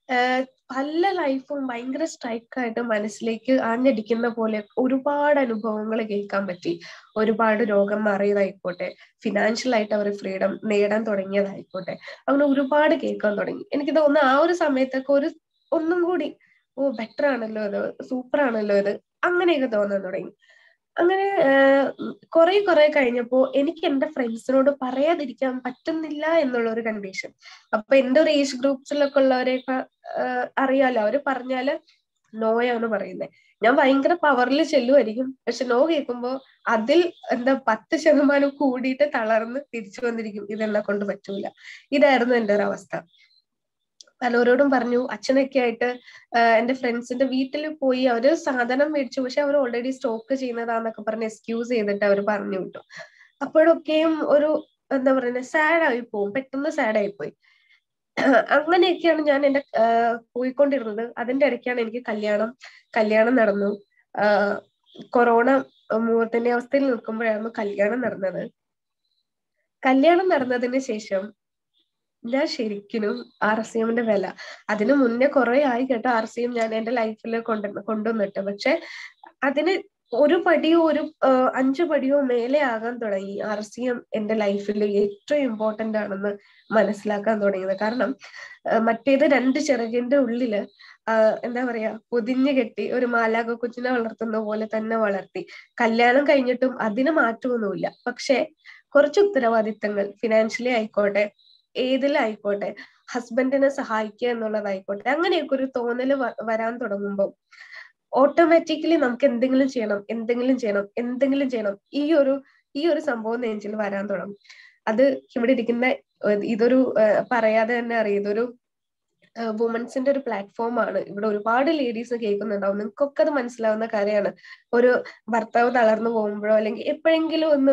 പല ലൈഫും ഭയങ്കര സ്ട്രൈക്കായിട്ട് മനസ്സിലേക്ക് ആഞ്ഞടിക്കുന്ന പോലെ ഒരുപാട് അനുഭവങ്ങൾ കേൾക്കാൻ പറ്റി ഒരുപാട് രോഗം മാറിയതായിക്കോട്ടെ ഫിനാൻഷ്യൽ ആയിട്ട് അവർ ഫ്രീഡം നേടാൻ തുടങ്ങിയതായിക്കോട്ടെ അങ്ങനെ ഒരുപാട് കേൾക്കാൻ തുടങ്ങി എനിക്ക് തോന്നുന്നു ആ ഒരു സമയത്തൊക്കെ ഒരു ഒന്നും കൂടി ഓ ബെറ്റർ ആണല്ലോ ഇത് സൂപ്പർ ആണല്ലോ ഇത് അങ്ങനെയൊക്കെ തോന്നാൻ തുടങ്ങി അങ്ങനെ കുറെ കുറെ കഴിഞ്ഞപ്പോ എനിക്ക് എന്റെ ഫ്രണ്ട്സിനോട് പറയാതിരിക്കാൻ പറ്റുന്നില്ല എന്നുള്ള ഒരു കണ്ടീഷൻ അപ്പൊ എന്റെ ഒരു ഏജ് ഗ്രൂപ്പ്സിലൊക്കെ ഉള്ളവരെയൊക്കെ അറിയാലോ അവര് പറഞ്ഞാല് നോയാണ് പറയുന്നത് ഞാൻ ഭയങ്കര പവറിൽ ചെല്ലുമായിരിക്കും പക്ഷെ നോ കേൾക്കുമ്പോ അതിൽ എന്താ പത്ത് ശതമാനം കൂടിയിട്ട് തളർന്ന് തിരിച്ചു വന്നിരിക്കും ഇതെന്നെ കൊണ്ട് പറ്റൂല ഇതായിരുന്നു എന്റെ ഒരു അവസ്ഥ പലരോടും പറഞ്ഞു അച്ഛനൊക്കെ ആയിട്ട് എന്റെ ഫ്രണ്ട്സിന്റെ വീട്ടിൽ പോയി അവര് സാധനം മേടിച്ചു പക്ഷെ അവർ ഓൾറെഡി സ്റ്റോക്ക് ചെയ്യുന്നതാന്നൊക്കെ പറഞ്ഞ് എക്സ്ക്യൂസ് ചെയ്തിട്ട് അവർ പറഞ്ഞു വിട്ടു അപ്പോഴൊക്കെയും ഒരു എന്താ പറയുന്നത് സാഡ് ആയി പോകും പെട്ടെന്ന് സാഡ് ആയി പോയി അങ്ങനെയൊക്കെയാണ് ഞാൻ എന്റെ പോയിക്കൊണ്ടിരുന്നത് അതിന്റെ ഇടയ്ക്കാണ് എനിക്ക് കല്യാണം കല്യാണം നടന്നു കൊറോണ മുഹൂർത്തിന്റെ അവസ്ഥയിൽ നിൽക്കുമ്പോഴായിരുന്നു കല്യാണം നടന്നത് കല്യാണം നടന്നതിന് ശേഷം ഞാൻ ശരിക്കും ആർ സി എമ്മിന്റെ വില അതിനു മുന്നേ കുറെ ആയി കേട്ടോ ആർ സി എം ഞാൻ എന്റെ ലൈഫിൽ കൊണ്ടു കൊണ്ടുവന്നിട്ട് പക്ഷെ അതിന് ഒരു പടിയോ ഒരു അഞ്ചു പടിയോ മേലെ ആകാൻ തുടങ്ങി ആർ സി എം എന്റെ ലൈഫിൽ ഏറ്റവും ഇമ്പോർട്ടന്റ് ആണെന്ന് മനസ്സിലാക്കാൻ തുടങ്ങിയത് കാരണം മറ്റേത് രണ്ട് ചിറകിന്റെ ഉള്ളില് എന്താ പറയാ പൊതിഞ്ഞു കെട്ടി ഒരു മാലാക കൊച്ചിനെ വളർത്തുന്ന പോലെ തന്നെ വളർത്തി കല്യാണം കഴിഞ്ഞിട്ടും അതിന് മാറ്റമൊന്നുമില്ല പക്ഷെ കുറച്ച് ഉത്തരവാദിത്തങ്ങൾ ഫിനാൻഷ്യലി ആയിക്കോട്ടെ ഏതിലായിക്കോട്ടെ ഹസ്ബൻഡിനെ സഹായിക്കുക എന്നുള്ളതായിക്കോട്ടെ അങ്ങനെയൊക്കെ ഒരു തോന്നല് വരാൻ തുടങ്ങുമ്പോൾ ഓട്ടോമാറ്റിക്കലി നമുക്ക് എന്തെങ്കിലും ചെയ്യണം എന്തെങ്കിലും ചെയ്യണം എന്തെങ്കിലും ചെയ്യണം ഈ ഒരു ഈ ഒരു സംഭവം നെഞ്ചിൽ വരാൻ തുടങ്ങും അത് ഇവിടെ ഇരിക്കുന്ന ഇതൊരു പറയാതെ തന്നെ അറിയാം ഇതൊരു വുമൻസിന്റെ ഒരു പ്ലാറ്റ്ഫോം ആണ് ഇവിടെ ഒരുപാട് ലേഡീസ് കേൾക്കുന്നുണ്ടാവും നിങ്ങൾക്കൊക്കെ അത് മനസ്സിലാവുന്ന കാര്യമാണ് ഒരു ഭർത്താവ് തളർന്നു പോകുമ്പോഴോ അല്ലെങ്കിൽ എപ്പോഴെങ്കിലും ഒന്ന്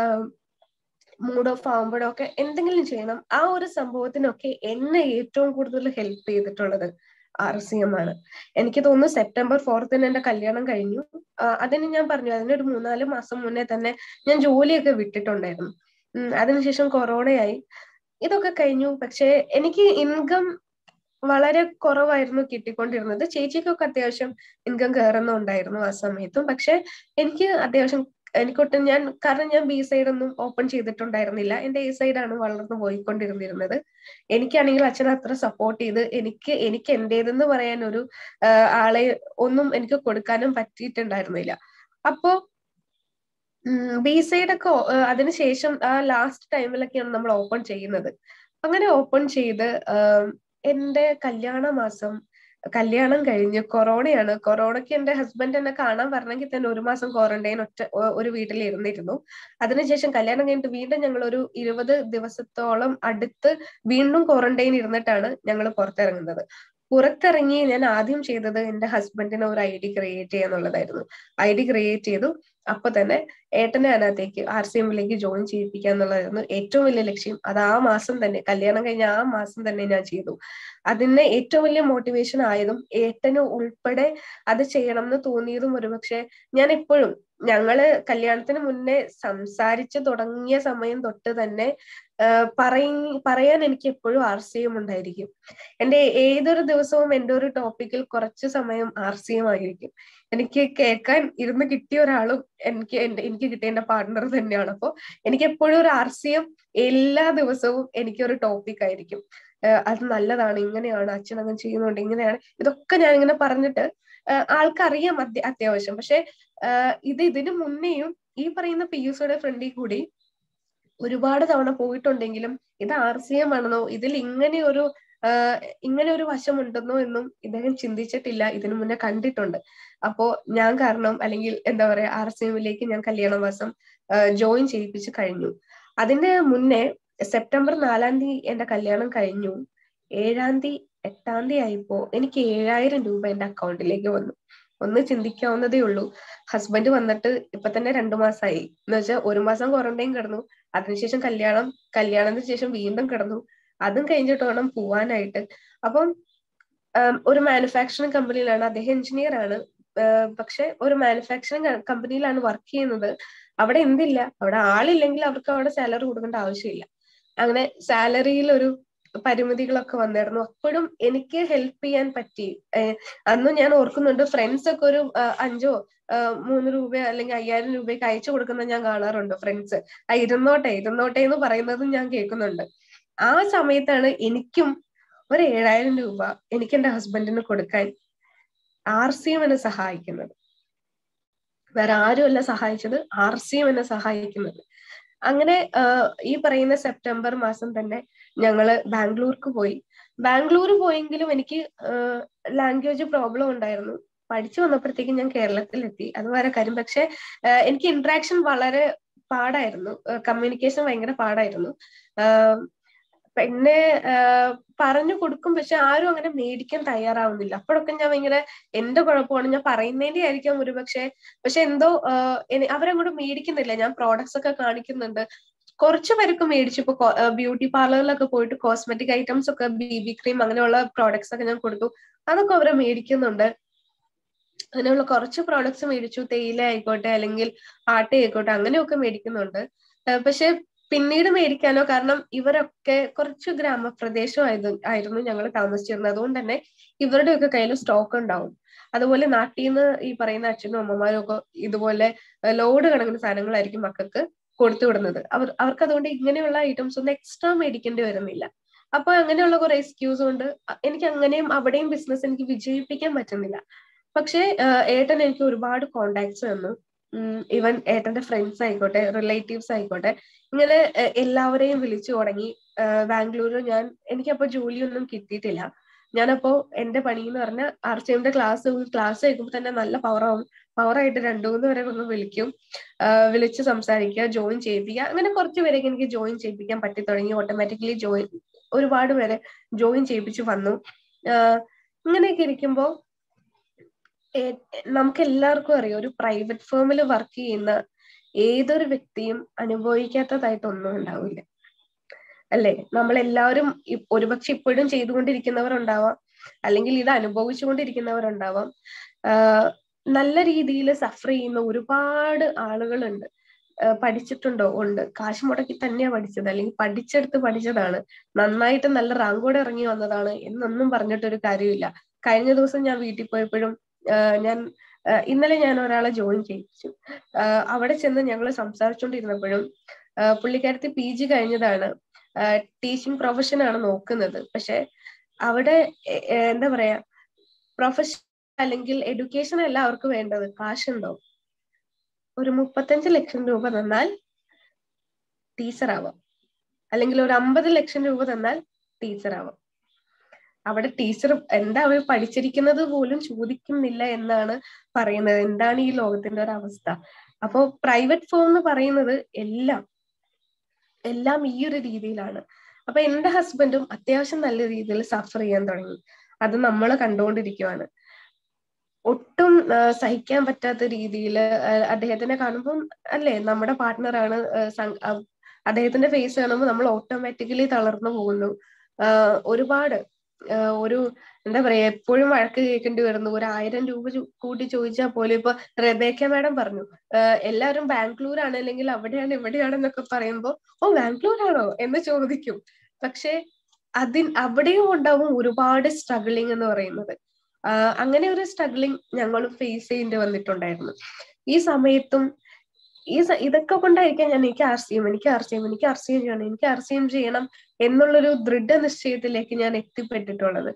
മൂഡ് ഓഫ് ആവുമ്പോഴോ ഒക്കെ എന്തെങ്കിലും ചെയ്യണം ആ ഒരു സംഭവത്തിനൊക്കെ എന്നെ ഏറ്റവും കൂടുതൽ ഹെൽപ്പ് ചെയ്തിട്ടുള്ളത് ആർ സി എം ആണ് എനിക്ക് തോന്നുന്നു സെപ്റ്റംബർ ഫോർത്തിന് എന്റെ കല്യാണം കഴിഞ്ഞു അതിന് ഞാൻ പറഞ്ഞു അതിനൊരു മൂന്നാല് മാസം മുന്നേ തന്നെ ഞാൻ ജോലിയൊക്കെ വിട്ടിട്ടുണ്ടായിരുന്നു അതിനുശേഷം കൊറോണയായി ഇതൊക്കെ കഴിഞ്ഞു പക്ഷെ എനിക്ക് ഇൻകം വളരെ കുറവായിരുന്നു കിട്ടിക്കൊണ്ടിരുന്നത് ചേച്ചിക്കൊക്കെ അത്യാവശ്യം ഇൻകം കയറുന്നുണ്ടായിരുന്നു ആ സമയത്തും പക്ഷെ എനിക്ക് അത്യാവശ്യം എനിക്കൊട്ടും ഞാൻ കാരണം ഞാൻ ബി സൈഡ് ഒന്നും ഓപ്പൺ ചെയ്തിട്ടുണ്ടായിരുന്നില്ല എന്റെ എ സൈഡാണ് വളർന്നു പോയിക്കൊണ്ടിരുന്നിരുന്നത് എനിക്കാണെങ്കിൽ അച്ഛൻ അത്ര സപ്പോർട്ട് ചെയ്ത് എനിക്ക് എനിക്ക് എന്റേതെന്ന് പറയാൻ ഒരു ആളെ ഒന്നും എനിക്ക് കൊടുക്കാനും പറ്റിയിട്ടുണ്ടായിരുന്നില്ല അപ്പോ ബി സൈഡ് ഒക്കെ അതിനുശേഷം ആ ലാസ്റ്റ് ടൈമിലൊക്കെയാണ് നമ്മൾ ഓപ്പൺ ചെയ്യുന്നത് അങ്ങനെ ഓപ്പൺ ചെയ്ത് എന്റെ കല്യാണ മാസം കല്യാണം കഴിഞ്ഞ് കൊറോണയാണ് കൊറോണയ്ക്ക് എന്റെ ഹസ്ബൻഡ് എന്നെ കാണാൻ വരണമെങ്കിൽ തന്നെ ഒരു മാസം ക്വാറന്റൈൻ ഒറ്റ ഒരു വീട്ടിൽ ഇരുന്നിരുന്നു അതിനുശേഷം കല്യാണം കഴിഞ്ഞിട്ട് വീണ്ടും ഞങ്ങൾ ഒരു ഇരുപത് ദിവസത്തോളം അടുത്ത് വീണ്ടും ക്വാറന്റൈൻ ഇരുന്നിട്ടാണ് ഞങ്ങൾ പുറത്തിറങ്ങുന്നത് പുറത്തിറങ്ങി ഞാൻ ആദ്യം ചെയ്തത് എന്റെ ഹസ്ബൻഡിന് ഒരു ഐ ഡി ക്രിയേറ്റ് ചെയ്യാന്നുള്ളതായിരുന്നു ഐ ഡി ക്രിയേറ്റ് ചെയ്തു അപ്പൊ തന്നെ ഏട്ടനെ അതിനകത്തേക്ക് ആർ സി എമ്മിലേക്ക് ജോയിൻ ചെയ്യിപ്പിക്കുക എന്നുള്ളതായിരുന്നു ഏറ്റവും വലിയ ലക്ഷ്യം അത് ആ മാസം തന്നെ കല്യാണം കഴിഞ്ഞ ആ മാസം തന്നെ ഞാൻ ചെയ്തു അതിന് ഏറ്റവും വലിയ മോട്ടിവേഷൻ ആയതും ഏട്ടന് ഉൾപ്പെടെ അത് ചെയ്യണം എന്ന് തോന്നിയതും ഒരുപക്ഷെ ഞാൻ എപ്പോഴും ഞങ്ങള് കല്യാണത്തിന് മുന്നേ സംസാരിച്ചു തുടങ്ങിയ സമയം തൊട്ട് തന്നെ പറയ പറയാൻ എനിക്ക് എപ്പോഴും ആർ സി എം ഉണ്ടായിരിക്കും എന്റെ ഏതൊരു ദിവസവും എന്റെ ഒരു ടോപ്പിക്കിൽ കുറച്ച് സമയം ആർ സി എം ആയിരിക്കും എനിക്ക് കേൾക്കാൻ ഇരുന്ന് കിട്ടിയ ഒരാളും എനിക്ക് എന്റെ എനിക്ക് കിട്ടിയ എന്റെ പാർട്ട്ണർ തന്നെയാണ് അപ്പോൾ എനിക്ക് എപ്പോഴും ഒരു ആർ സി എം എല്ലാ ദിവസവും എനിക്കൊരു ടോപ്പിക് ആയിരിക്കും അത് നല്ലതാണ് ഇങ്ങനെയാണ് അച്ഛൻ അങ്ങനെ ചെയ്യുന്നുണ്ട് ഇങ്ങനെയാണ് ഇതൊക്കെ ഞാൻ ഇങ്ങനെ പറഞ്ഞിട്ട് ആൾക്കറിയാം അത്യ അത്യാവശ്യം പക്ഷെ ഇത് ഇതിനു മുന്നേയും ഈ പറയുന്ന പി യു സിയുടെ ഫ്രണ്ടിൽ കൂടി ഒരുപാട് തവണ പോയിട്ടുണ്ടെങ്കിലും ഇത് ആർ സി എം ആണെന്നോ ഇതിൽ ഇങ്ങനെ ഒരു ഇങ്ങനെ ഒരു വശമുണ്ടെന്നോ എന്നും ഇദ്ദേഹം ചിന്തിച്ചിട്ടില്ല ഇതിനു മുന്നേ കണ്ടിട്ടുണ്ട് അപ്പോ ഞാൻ കാരണം അല്ലെങ്കിൽ എന്താ പറയാ ആർ സി എമ്മിലേക്ക് ഞാൻ കല്യാണവാസം ജോയിൻ ചെയ്യിപ്പിച്ച് കഴിഞ്ഞു അതിന്റെ മുന്നേ സെപ്റ്റംബർ നാലാം തീയതി എന്റെ കല്യാണം കഴിഞ്ഞു ഏഴാം തീയതി എട്ടാം തീയതി ആയപ്പോ എനിക്ക് ഏഴായിരം രൂപ എന്റെ അക്കൗണ്ടിലേക്ക് വന്നു ഒന്ന് ചിന്തിക്കാവുന്നതേ ഉള്ളൂ ഹസ്ബൻഡ് വന്നിട്ട് ഇപ്പൊ തന്നെ രണ്ടു മാസമായി എന്ന് വെച്ചാൽ ഒരു മാസം ക്വാറന്റൈൻ കിടന്നു അതിനുശേഷം കല്യാണം കല്യാണത്തിന് ശേഷം വീണ്ടും കിടന്നു അതും കഴിഞ്ഞിട്ട് വേണം പോവാനായിട്ട് അപ്പം ഒരു മാനുഫാക്ചറിങ് കമ്പനിയിലാണ് അദ്ദേഹം എഞ്ചിനീയർ ആണ് പക്ഷെ ഒരു മാനുഫാക്ചറിങ് കമ്പനിയിലാണ് വർക്ക് ചെയ്യുന്നത് അവിടെ എന്തില്ല അവിടെ ആളില്ലെങ്കിൽ അവർക്ക് അവിടെ സാലറി കൊടുക്കേണ്ട ആവശ്യമില്ല അങ്ങനെ സാലറിയിൽ ഒരു പരിമിതികളൊക്കെ വന്നിരുന്നു അപ്പോഴും എനിക്ക് ഹെൽപ്പ് ചെയ്യാൻ പറ്റി അന്ന് ഞാൻ ഓർക്കുന്നുണ്ട് ഫ്രണ്ട്സ് ഒക്കെ ഒരു അഞ്ചോ മൂന്ന് രൂപ അല്ലെങ്കിൽ അയ്യായിരം രൂപയ്ക്ക് അയച്ചു കൊടുക്കുന്നത് ഞാൻ കാണാറുണ്ട് ഫ്രണ്ട്സ് ആ ഇരുന്നോട്ടെ ഇരുന്നോട്ടെ എന്ന് പറയുന്നതും ഞാൻ കേൾക്കുന്നുണ്ട് ആ സമയത്താണ് എനിക്കും ഒരു ഏഴായിരം രൂപ എനിക്ക് എന്റെ ഹസ്ബൻഡിന് കൊടുക്കാൻ ആർ സി എം എന്നെ സഹായിക്കുന്നത് വേറെ ആരുമല്ല സഹായിച്ചത് ആർ സി എം എന്നെ സഹായിക്കുന്നത് അങ്ങനെ ഈ പറയുന്ന സെപ്റ്റംബർ മാസം തന്നെ ഞങ്ങള് ബാംഗ്ലൂർക്ക് പോയി ബാംഗ്ലൂർ പോയെങ്കിലും എനിക്ക് ലാംഗ്വേജ് പ്രോബ്ലം ഉണ്ടായിരുന്നു പഠിച്ചു വന്നപ്പോഴത്തേക്കും ഞാൻ കേരളത്തിലെത്തി അത് വേറെ കാര്യം പക്ഷെ എനിക്ക് ഇന്ററാക്ഷൻ വളരെ പാടായിരുന്നു കമ്മ്യൂണിക്കേഷൻ ഭയങ്കര പാടായിരുന്നു പിന്നെ പറഞ്ഞു കൊടുക്കും പക്ഷെ ആരും അങ്ങനെ മേടിക്കാൻ തയ്യാറാവുന്നില്ല അപ്പോഴൊക്കെ ഞാൻ ഭയങ്കര എന്റെ കുഴപ്പമാണ് ഞാൻ പറയുന്നതിന്റെ ആയിരിക്കാം ഒരു പക്ഷെ പക്ഷെ എന്തോ അവരങ്ങോട്ട് മേടിക്കുന്നില്ല ഞാൻ പ്രോഡക്ട്സ് ഒക്കെ കാണിക്കുന്നുണ്ട് കുറച്ചു പേരൊക്കെ മേടിച്ചു ഇപ്പൊ ബ്യൂട്ടി പാർലറിലൊക്കെ പോയിട്ട് കോസ്മെറ്റിക് ഐറ്റംസ് ഒക്കെ ബി ബി ക്രീം അങ്ങനെയുള്ള പ്രോഡക്ട്സ് ഒക്കെ ഞാൻ കൊടുത്തു അതൊക്കെ അവരെ മേടിക്കുന്നുണ്ട് അങ്ങനെയുള്ള കുറച്ച് പ്രോഡക്ട്സ് മേടിച്ചു തേയില ആയിക്കോട്ടെ അല്ലെങ്കിൽ ആട്ട ആയിക്കോട്ടെ അങ്ങനെയൊക്കെ മേടിക്കുന്നുണ്ട് പക്ഷെ പിന്നീട് മേടിക്കാനോ കാരണം ഇവരൊക്കെ കുറച്ച് ഗ്രാമപ്രദേശം ആയിരുന്നു ഞങ്ങൾ താമസിച്ചിരുന്നത് അതുകൊണ്ട് തന്നെ ഇവരുടെയൊക്കെ കയ്യിൽ സ്റ്റോക്ക് ഉണ്ടാവും അതുപോലെ നാട്ടിൽ നിന്ന് ഈ പറയുന്ന അച്ഛനും അമ്മമാരും ഒക്കെ ഇതുപോലെ ലോഡ് കണക്കിന് സാധനങ്ങളായിരിക്കും മക്കൾക്ക് കൊടുത്തു വിടുന്നത് അവർ അവർക്ക് അതുകൊണ്ട് ഇങ്ങനെയുള്ള ഐറ്റംസ് ഒന്നും എക്സ്ട്രാ മേടിക്കേണ്ടി വരുന്നില്ല അപ്പൊ അങ്ങനെയുള്ള കുറെ എക്സ്ക്യൂസ് കൊണ്ട് എനിക്ക് അങ്ങനെയും അവിടെയും ബിസിനസ് എനിക്ക് വിജയിപ്പിക്കാൻ പറ്റുന്നില്ല പക്ഷേ ഏട്ടൻ എനിക്ക് ഒരുപാട് കോണ്ടാക്ട്സ് തന്നു ഈവൻ ഏട്ടന്റെ ഫ്രണ്ട്സ് ആയിക്കോട്ടെ റിലേറ്റീവ്സ് ആയിക്കോട്ടെ ഇങ്ങനെ എല്ലാവരെയും വിളിച്ചു തുടങ്ങി ബാംഗ്ലൂരിൽ ഞാൻ എനിക്കപ്പോ ജോലിയൊന്നും കിട്ടിയിട്ടില്ല ഞാനപ്പോ എന്റെ പണി എന്ന് പറഞ്ഞ ആർ സി എമ്മിന്റെ ക്ലാസ് ക്ലാസ് കേൾക്കുമ്പോൾ തന്നെ നല്ല പവറാവും പവറായിട്ട് രണ്ടു മൂന്ന് പേരെ ഒന്ന് വിളിക്കും വിളിച്ച് സംസാരിക്കുക ജോയിൻ ചെയ്യിപ്പിക്കുക അങ്ങനെ കുറച്ച് പേരൊക്കെ എനിക്ക് ജോയിൻ ചെയ്യിപ്പിക്കാൻ പറ്റി തുടങ്ങി ഓട്ടോമാറ്റിക്കലി ജോയിൻ ഒരുപാട് പേരെ ജോയിൻ ചെയ്യിപ്പിച്ചു വന്നു ഇങ്ങനെയൊക്കെ ഇരിക്കുമ്പോൾ നമുക്ക് എല്ലാവർക്കും അറിയാം ഒരു പ്രൈവറ്റ് ഫേമിൽ വർക്ക് ചെയ്യുന്ന ഏതൊരു വ്യക്തിയും അനുഭവിക്കാത്തതായിട്ടൊന്നും ഉണ്ടാവില്ല അല്ലെ നമ്മൾ എല്ലാവരും ഒരുപക്ഷെ ഇപ്പോഴും ചെയ്തുകൊണ്ടിരിക്കുന്നവർ ഉണ്ടാവാം അല്ലെങ്കിൽ ഇത് അനുഭവിച്ചുകൊണ്ടിരിക്കുന്നവർ ഉണ്ടാവാം നല്ല രീതിയിൽ സഫർ ചെയ്യുന്ന ഒരുപാട് ആളുകളുണ്ട് പഠിച്ചിട്ടുണ്ടോ ഉണ്ട് കാശ് മുടക്കി തന്നെയാ പഠിച്ചത് അല്ലെങ്കിൽ പഠിച്ചെടുത്ത് പഠിച്ചതാണ് നന്നായിട്ട് നല്ല റാങ്കോടെ ഇറങ്ങി വന്നതാണ് എന്നൊന്നും പറഞ്ഞിട്ടൊരു കാര്യമില്ല കഴിഞ്ഞ ദിവസം ഞാൻ വീട്ടിൽ പോയപ്പോഴും ഞാൻ ഇന്നലെ ഞാൻ ഒരാളെ ജോയിൻ ചെയ്യിച്ചു അവിടെ ചെന്ന് ഞങ്ങൾ സംസാരിച്ചുകൊണ്ടിരുന്നപ്പോഴും പുള്ളിക്കാരത്തി പി ജി കഴിഞ്ഞതാണ് ടീച്ചിങ് പ്രൊഫഷൻ ആണ് നോക്കുന്നത് പക്ഷെ അവിടെ എന്താ പറയാ പ്രൊഫഷൻ അല്ലെങ്കിൽ എഡ്യൂക്കേഷൻ അല്ല അവർക്ക് വേണ്ടത് കാശുണ്ടോ ഒരു മുപ്പത്തഞ്ച് ലക്ഷം രൂപ തന്നാൽ ടീച്ചർ ആവാം അല്ലെങ്കിൽ ഒരു അമ്പത് ലക്ഷം രൂപ തന്നാൽ ടീച്ചർ ആവാം അവിടെ ടീച്ചർ എന്താ അവർ പഠിച്ചിരിക്കുന്നത് പോലും ചോദിക്കുന്നില്ല എന്നാണ് പറയുന്നത് എന്താണ് ഈ ലോകത്തിന്റെ ഒരു അവസ്ഥ അപ്പോ പ്രൈവറ്റ് ഫോം എന്ന് പറയുന്നത് എല്ലാം എല്ലാം ഈ ഒരു രീതിയിലാണ് അപ്പൊ എന്റെ ഹസ്ബൻഡും അത്യാവശ്യം നല്ല രീതിയിൽ സഫർ ചെയ്യാൻ തുടങ്ങി അത് നമ്മൾ കണ്ടുകൊണ്ടിരിക്കുവാണ് ഒട്ടും സഹിക്കാൻ പറ്റാത്ത രീതിയിൽ അദ്ദേഹത്തിനെ കാണുമ്പോൾ അല്ലേ നമ്മുടെ പാർട്ട്ണറാണ് അദ്ദേഹത്തിന്റെ ഫേസ് കാണുമ്പോൾ നമ്മൾ ഓട്ടോമാറ്റിക്കലി തളർന്നു പോകുന്നു ഒരുപാട് ഒരു എന്താ പറയാ എപ്പോഴും വഴക്ക് കേൾക്കേണ്ടി വരുന്നു ഒരു ആയിരം രൂപ കൂട്ടി ചോദിച്ചാൽ പോലും ഇപ്പൊ റബേക്ക മാഡം പറഞ്ഞു എല്ലാവരും ബാംഗ്ലൂർ ആണ് അല്ലെങ്കിൽ അവിടെയാണ് ഇവിടെയാണെന്നൊക്കെ പറയുമ്പോൾ ഓ ബാംഗ്ലൂർ ആണോ എന്ന് ചോദിക്കും പക്ഷെ അതിൻ അവിടെയും ഉണ്ടാവും ഒരുപാട് സ്ട്രഗിളിങ് എന്ന് പറയുന്നത് അങ്ങനെ ഒരു സ്ട്രഗിളിങ് ഞങ്ങൾ ഫേസ് ചെയ്യേണ്ടി വന്നിട്ടുണ്ടായിരുന്നു ഈ സമയത്തും ഈ ഇതൊക്കെ കൊണ്ടായിരിക്കാം ഞാൻ എനിക്ക് ആർ സി എം എനിക്ക് ആർ സി എം എനിക്ക് ആർ സി എം ചെയ്യണം എനിക്ക് ആർ സി എം ചെയ്യണം എന്നുള്ളൊരു ദൃഢനിശ്ചയത്തിലേക്ക് ഞാൻ എത്തിപ്പെട്ടിട്ടുള്ളത്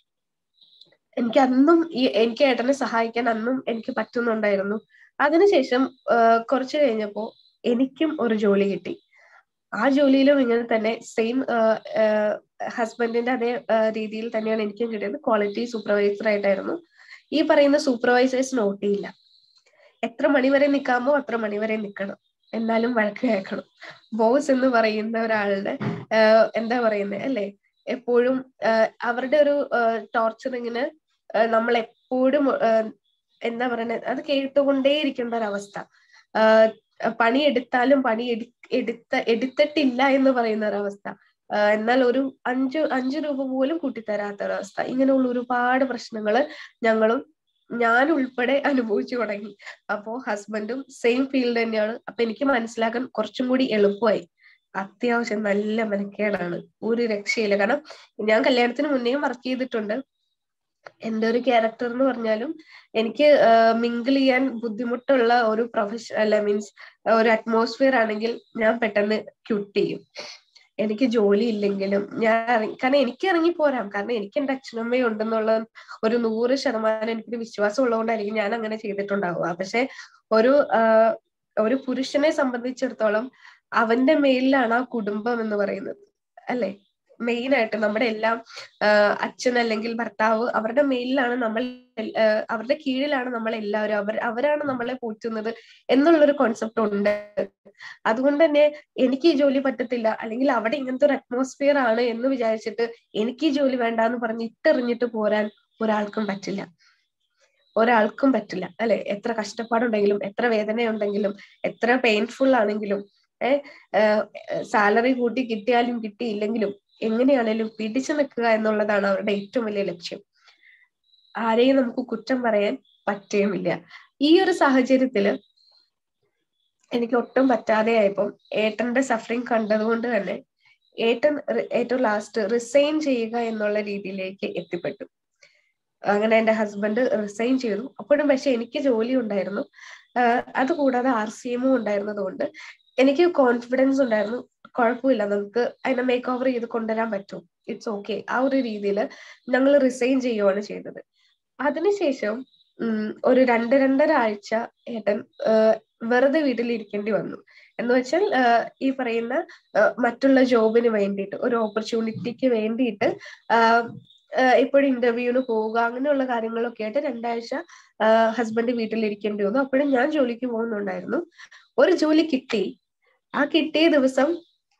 എനിക്ക് അന്നും ഈ എനിക്ക് ഏട്ടനെ സഹായിക്കാൻ അന്നും എനിക്ക് പറ്റുന്നുണ്ടായിരുന്നു അതിനുശേഷം കുറച്ച് കഴിഞ്ഞപ്പോ എനിക്കും ഒരു ജോലി കിട്ടി ആ ജോലിയിലും ഇങ്ങനെ തന്നെ സെയിം ഹസ്ബൻഡിന്റെ അതേ രീതിയിൽ തന്നെയാണ് എനിക്കും കിട്ടിയത് ക്വാളിറ്റി സൂപ്പർവൈസർ ആയിട്ടായിരുന്നു ഈ പറയുന്ന സൂപ്പർവൈസേഴ്സ് നോട്ട് ചെയ്യില്ല എത്ര മണി വരെ നിൽക്കാമോ അത്ര മണി വരെ നിൽക്കണം എന്നാലും വഴക്ക് കേൾക്കണം ബോസ് എന്ന് പറയുന്ന ഒരാളുടെ എന്താ പറയുന്നത് അല്ലെ എപ്പോഴും അവരുടെ ഒരു ടോർച്ചറിങ്ങിന് നമ്മൾ എപ്പോഴും എന്താ പറയുന്നത് അത് കേട്ടുകൊണ്ടേയിരിക്കേണ്ട ഒരവസ്ഥ പണി എടുത്താലും പണി എടുത്ത എടുത്തിട്ടില്ല എന്ന് പറയുന്ന ഒരവസ്ഥ എന്നാൽ ഒരു അഞ്ചു അഞ്ചു രൂപ പോലും കൂട്ടിത്തരാത്ത ഒരവസ്ഥ ഇങ്ങനെയുള്ള ഒരുപാട് പ്രശ്നങ്ങൾ ഞങ്ങളും ഞാൻ ഉൾപ്പെടെ അനുഭവിച്ചു തുടങ്ങി അപ്പോ ഹസ്ബൻഡും സെയിം ഫീൽഡ് തന്നെയാണ് അപ്പൊ എനിക്ക് മനസ്സിലാക്കാൻ കുറച്ചും കൂടി എളുപ്പമായി അത്യാവശ്യം നല്ല മെനക്കേടാണ് ഒരു രക്ഷയില്ല കാരണം ഞാൻ കല്യാണത്തിന് മുന്നേയും വർക്ക് ചെയ്തിട്ടുണ്ട് എന്റെ ഒരു ക്യാരക്ടർ എന്ന് പറഞ്ഞാലും എനിക്ക് മിങ്കിൾ ചെയ്യാൻ ബുദ്ധിമുട്ടുള്ള ഒരു പ്രൊഫഷൻ അല്ല മീൻസ് ഒരു അറ്റ്മോസ്ഫിയർ ആണെങ്കിൽ ഞാൻ പെട്ടെന്ന് ക്യൂട്ട് ചെയ്യും എനിക്ക് ജോലി ഇല്ലെങ്കിലും ഞാൻ കാരണം എനിക്ക് ഇറങ്ങി പോരാം കാരണം എനിക്ക് എന്റെ അച്ഛനമ്മയും ഉണ്ടെന്നുള്ള ഒരു നൂറ് ശതമാനം എനിക്കൊരു വിശ്വാസം ഉള്ളതുകൊണ്ടായിരിക്കും ഞാൻ അങ്ങനെ ചെയ്തിട്ടുണ്ടാവുക പക്ഷെ ഒരു ഒരു പുരുഷനെ സംബന്ധിച്ചിടത്തോളം അവന്റെ മേലിലാണ് ആ കുടുംബം എന്ന് പറയുന്നത് അല്ലെ മെയിൻ ആയിട്ട് നമ്മുടെ എല്ലാം അച്ഛൻ അല്ലെങ്കിൽ ഭർത്താവ് അവരുടെ മേലിലാണ് നമ്മൾ അവരുടെ കീഴിലാണ് നമ്മൾ എല്ലാവരും അവർ അവരാണ് നമ്മളെ പോറ്റുന്നത് എന്നുള്ളൊരു കോൺസെപ്റ്റ് ഉണ്ട് അതുകൊണ്ട് തന്നെ എനിക്ക് ഈ ജോലി പറ്റത്തില്ല അല്ലെങ്കിൽ അവിടെ ഇങ്ങനത്തെ ഒരു അറ്റ്മോസ്ഫിയർ ആണ് എന്ന് വിചാരിച്ചിട്ട് എനിക്ക് ഈ ജോലി വേണ്ട എന്ന് പറഞ്ഞ് ഇട്ടെറിഞ്ഞിട്ട് പോരാൻ ഒരാൾക്കും പറ്റില്ല ഒരാൾക്കും പറ്റില്ല അല്ലെ എത്ര കഷ്ടപ്പാടുണ്ടെങ്കിലും എത്ര വേദനയുണ്ടെങ്കിലും എത്ര പെയിൻഫുൾ ആണെങ്കിലും ഏഹ് സാലറി കൂട്ടി കിട്ടിയാലും കിട്ടിയില്ലെങ്കിലും എങ്ങനെയാണേലും പിടിച്ചു നിൽക്കുക എന്നുള്ളതാണ് അവരുടെ ഏറ്റവും വലിയ ലക്ഷ്യം ആരെയും നമുക്ക് കുറ്റം പറയാൻ പറ്റുകയുമില്ല ഈ ഒരു സാഹചര്യത്തില് എനിക്ക് ഒട്ടും പറ്റാതെ ആയപ്പം ഏട്ടന്റെ സഫറിങ് കണ്ടതുകൊണ്ട് തന്നെ ഏട്ടൻ ഏറ്റവും ലാസ്റ്റ് റിസൈൻ ചെയ്യുക എന്നുള്ള രീതിയിലേക്ക് എത്തിപ്പെട്ടു അങ്ങനെ എന്റെ ഹസ്ബൻഡ് റിസൈൻ ചെയ്തു അപ്പോഴും പക്ഷെ എനിക്ക് ജോലി ഉണ്ടായിരുന്നു അതുകൂടാതെ ആർ സി എമ്മും ഉണ്ടായിരുന്നത് കൊണ്ട് എനിക്ക് കോൺഫിഡൻസ് ഉണ്ടായിരുന്നു കുഴപ്പമില്ല നമുക്ക് അതിനെ മേക്ക് ഓവർ ചെയ്ത് കൊണ്ടുവരാൻ പറ്റും ഇറ്റ്സ് ഓക്കെ ആ ഒരു രീതിയിൽ ഞങ്ങൾ റിസൈൻ ചെയ്യുവാണ് ചെയ്തത് അതിനുശേഷം ഒരു രണ്ട് രണ്ടര ആഴ്ച ഏട്ടൻ വെറുതെ വീട്ടിൽ ഇരിക്കേണ്ടി വന്നു എന്ന് വെച്ചാൽ ഈ പറയുന്ന മറ്റുള്ള ജോബിന് വേണ്ടിയിട്ട് ഒരു ഓപ്പർച്യൂണിറ്റിക്ക് വേണ്ടിയിട്ട് ഇപ്പോഴും ഇന്റർവ്യൂവിന് പോവുക അങ്ങനെയുള്ള കാര്യങ്ങളൊക്കെ ആയിട്ട് രണ്ടാഴ്ച ഹസ്ബൻഡ് വീട്ടിലിരിക്കേണ്ടി വന്നു അപ്പോഴും ഞാൻ ജോലിക്ക് പോകുന്നുണ്ടായിരുന്നു ഒരു ജോലി കിട്ടി ആ കിട്ടിയ ദിവസം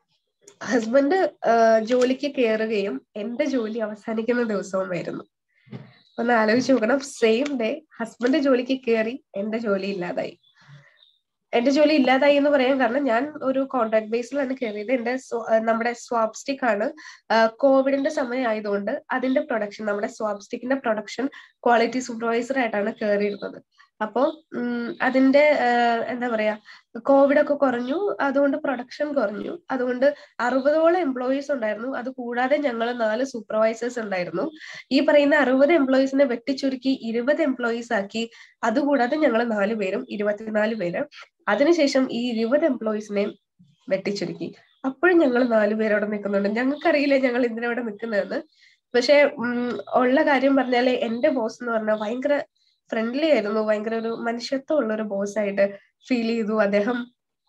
ഹസ്ബൻഡ് ജോലിക്ക് കയറുകയും എന്റെ ജോലി അവസാനിക്കുന്ന ദിവസവും ആയിരുന്നു ഒന്ന് ആലോചിച്ച് നോക്കണം സെയിം ഡേ ഹസ്ബൻഡ് ജോലിക്ക് കയറി എന്റെ ജോലി ഇല്ലാതായി എന്റെ ജോലി ഇല്ലാതായി എന്ന് പറയാൻ കാരണം ഞാൻ ഒരു കോൺട്രാക്ട് ബേസിലാണ് കയറിയത് എന്റെ നമ്മുടെ സ്വാപ് സ്റ്റിക് ആണ് കോവിഡിന്റെ സമയം ആയതുകൊണ്ട് അതിന്റെ പ്രൊഡക്ഷൻ നമ്മുടെ സ്വാപ് സ്റ്റിക്കിന്റെ പ്രൊഡക്ഷൻ ക്വാളിറ്റി സൂപ്പർവൈസർ ആയിട്ടാണ് കയറിയിരുന്നത് അപ്പോ അതിന്റെ എന്താ പറയാ കോവിഡ് ഒക്കെ കുറഞ്ഞു അതുകൊണ്ട് പ്രൊഡക്ഷൻ കുറഞ്ഞു അതുകൊണ്ട് അറുപതോളം എംപ്ലോയീസ് ഉണ്ടായിരുന്നു അത് കൂടാതെ ഞങ്ങൾ നാല് സൂപ്പർവൈസേഴ്സ് ഉണ്ടായിരുന്നു ഈ പറയുന്ന അറുപത് എംപ്ലോയീസിനെ വെട്ടിച്ചുരുക്കി ഇരുപത് എംപ്ലോയീസ് ആക്കി അതുകൂടാതെ ഞങ്ങൾ നാല് പേരും ഇരുപത്തിനാല് പേര് അതിനുശേഷം ഈ ഇരുപത് എംപ്ലോയീസിനെ വെട്ടിച്ചുരുക്കി അപ്പോഴും ഞങ്ങൾ നാലുപേര് അവിടെ നിൽക്കുന്നുണ്ട് ഞങ്ങൾക്കറിയില്ല ഞങ്ങൾ എന്തിനവിടെ നിൽക്കുന്നതെന്ന് പക്ഷെ ഉള്ള കാര്യം പറഞ്ഞാല് എന്റെ ബോസ് എന്ന് പറഞ്ഞാൽ ഭയങ്കര ഫ്രണ്ട്ലി ആയിരുന്നു ഭയങ്കര ഒരു മനുഷ്യത്വം ഉള്ള ഒരു ബോസ് ആയിട്ട് ഫീൽ ചെയ്തു അദ്ദേഹം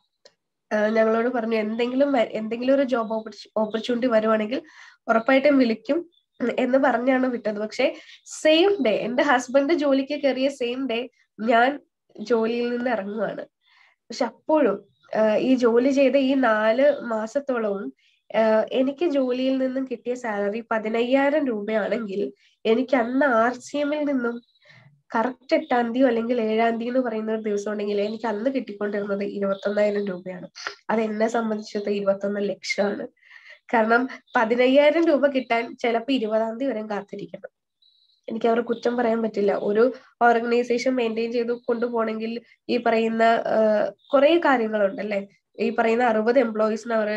ഞങ്ങളോട് പറഞ്ഞു എന്തെങ്കിലും എന്തെങ്കിലും ഒരു ജോബ് ഓപ്പർച്യൂണിറ്റി വരുവാണെങ്കിൽ ഉറപ്പായിട്ടും വിളിക്കും എന്ന് പറഞ്ഞാണ് വിട്ടത് പക്ഷെ സെയിം ഡേ എന്റെ ഹസ്ബൻഡ് ജോലിക്ക് കയറിയ സെയിം ഡേ ഞാൻ ജോലിയിൽ നിന്ന് ഇറങ്ങുവാണ് പക്ഷെ അപ്പോഴും ഈ ജോലി ചെയ്ത ഈ നാല് മാസത്തോളവും എനിക്ക് ജോലിയിൽ നിന്നും കിട്ടിയ സാലറി പതിനയ്യായിരം രൂപയാണെങ്കിൽ എനിക്ക് അന്ന് ആർ സി എമ്മിൽ നിന്നും കറക്റ്റ് എട്ടാം തീയതി അല്ലെങ്കിൽ ഏഴാം തീയതി എന്ന് പറയുന്ന ഒരു ദിവസം ഉണ്ടെങ്കിൽ എനിക്ക് അന്ന് കിട്ടിക്കൊണ്ടിരുന്നത് ഇരുപത്തൊന്നായിരം രൂപയാണ് അത് എന്നെ സംബന്ധിച്ചത് ഇരുപത്തൊന്ന് ലക്ഷമാണ് കാരണം പതിനയ്യായിരം രൂപ കിട്ടാൻ ചിലപ്പോൾ ഇരുപതാം തീയതി വരെ കാത്തിരിക്കണം എനിക്ക് അവരെ കുറ്റം പറയാൻ പറ്റില്ല ഒരു ഓർഗനൈസേഷൻ മെയിൻറ്റെയിൻ ചെയ്ത് കൊണ്ടുപോകണമെങ്കിൽ ഈ പറയുന്ന കുറെ കാര്യങ്ങളുണ്ടല്ലേ ഈ പറയുന്ന അറുപത് എംപ്ലോയീസിന് അവര്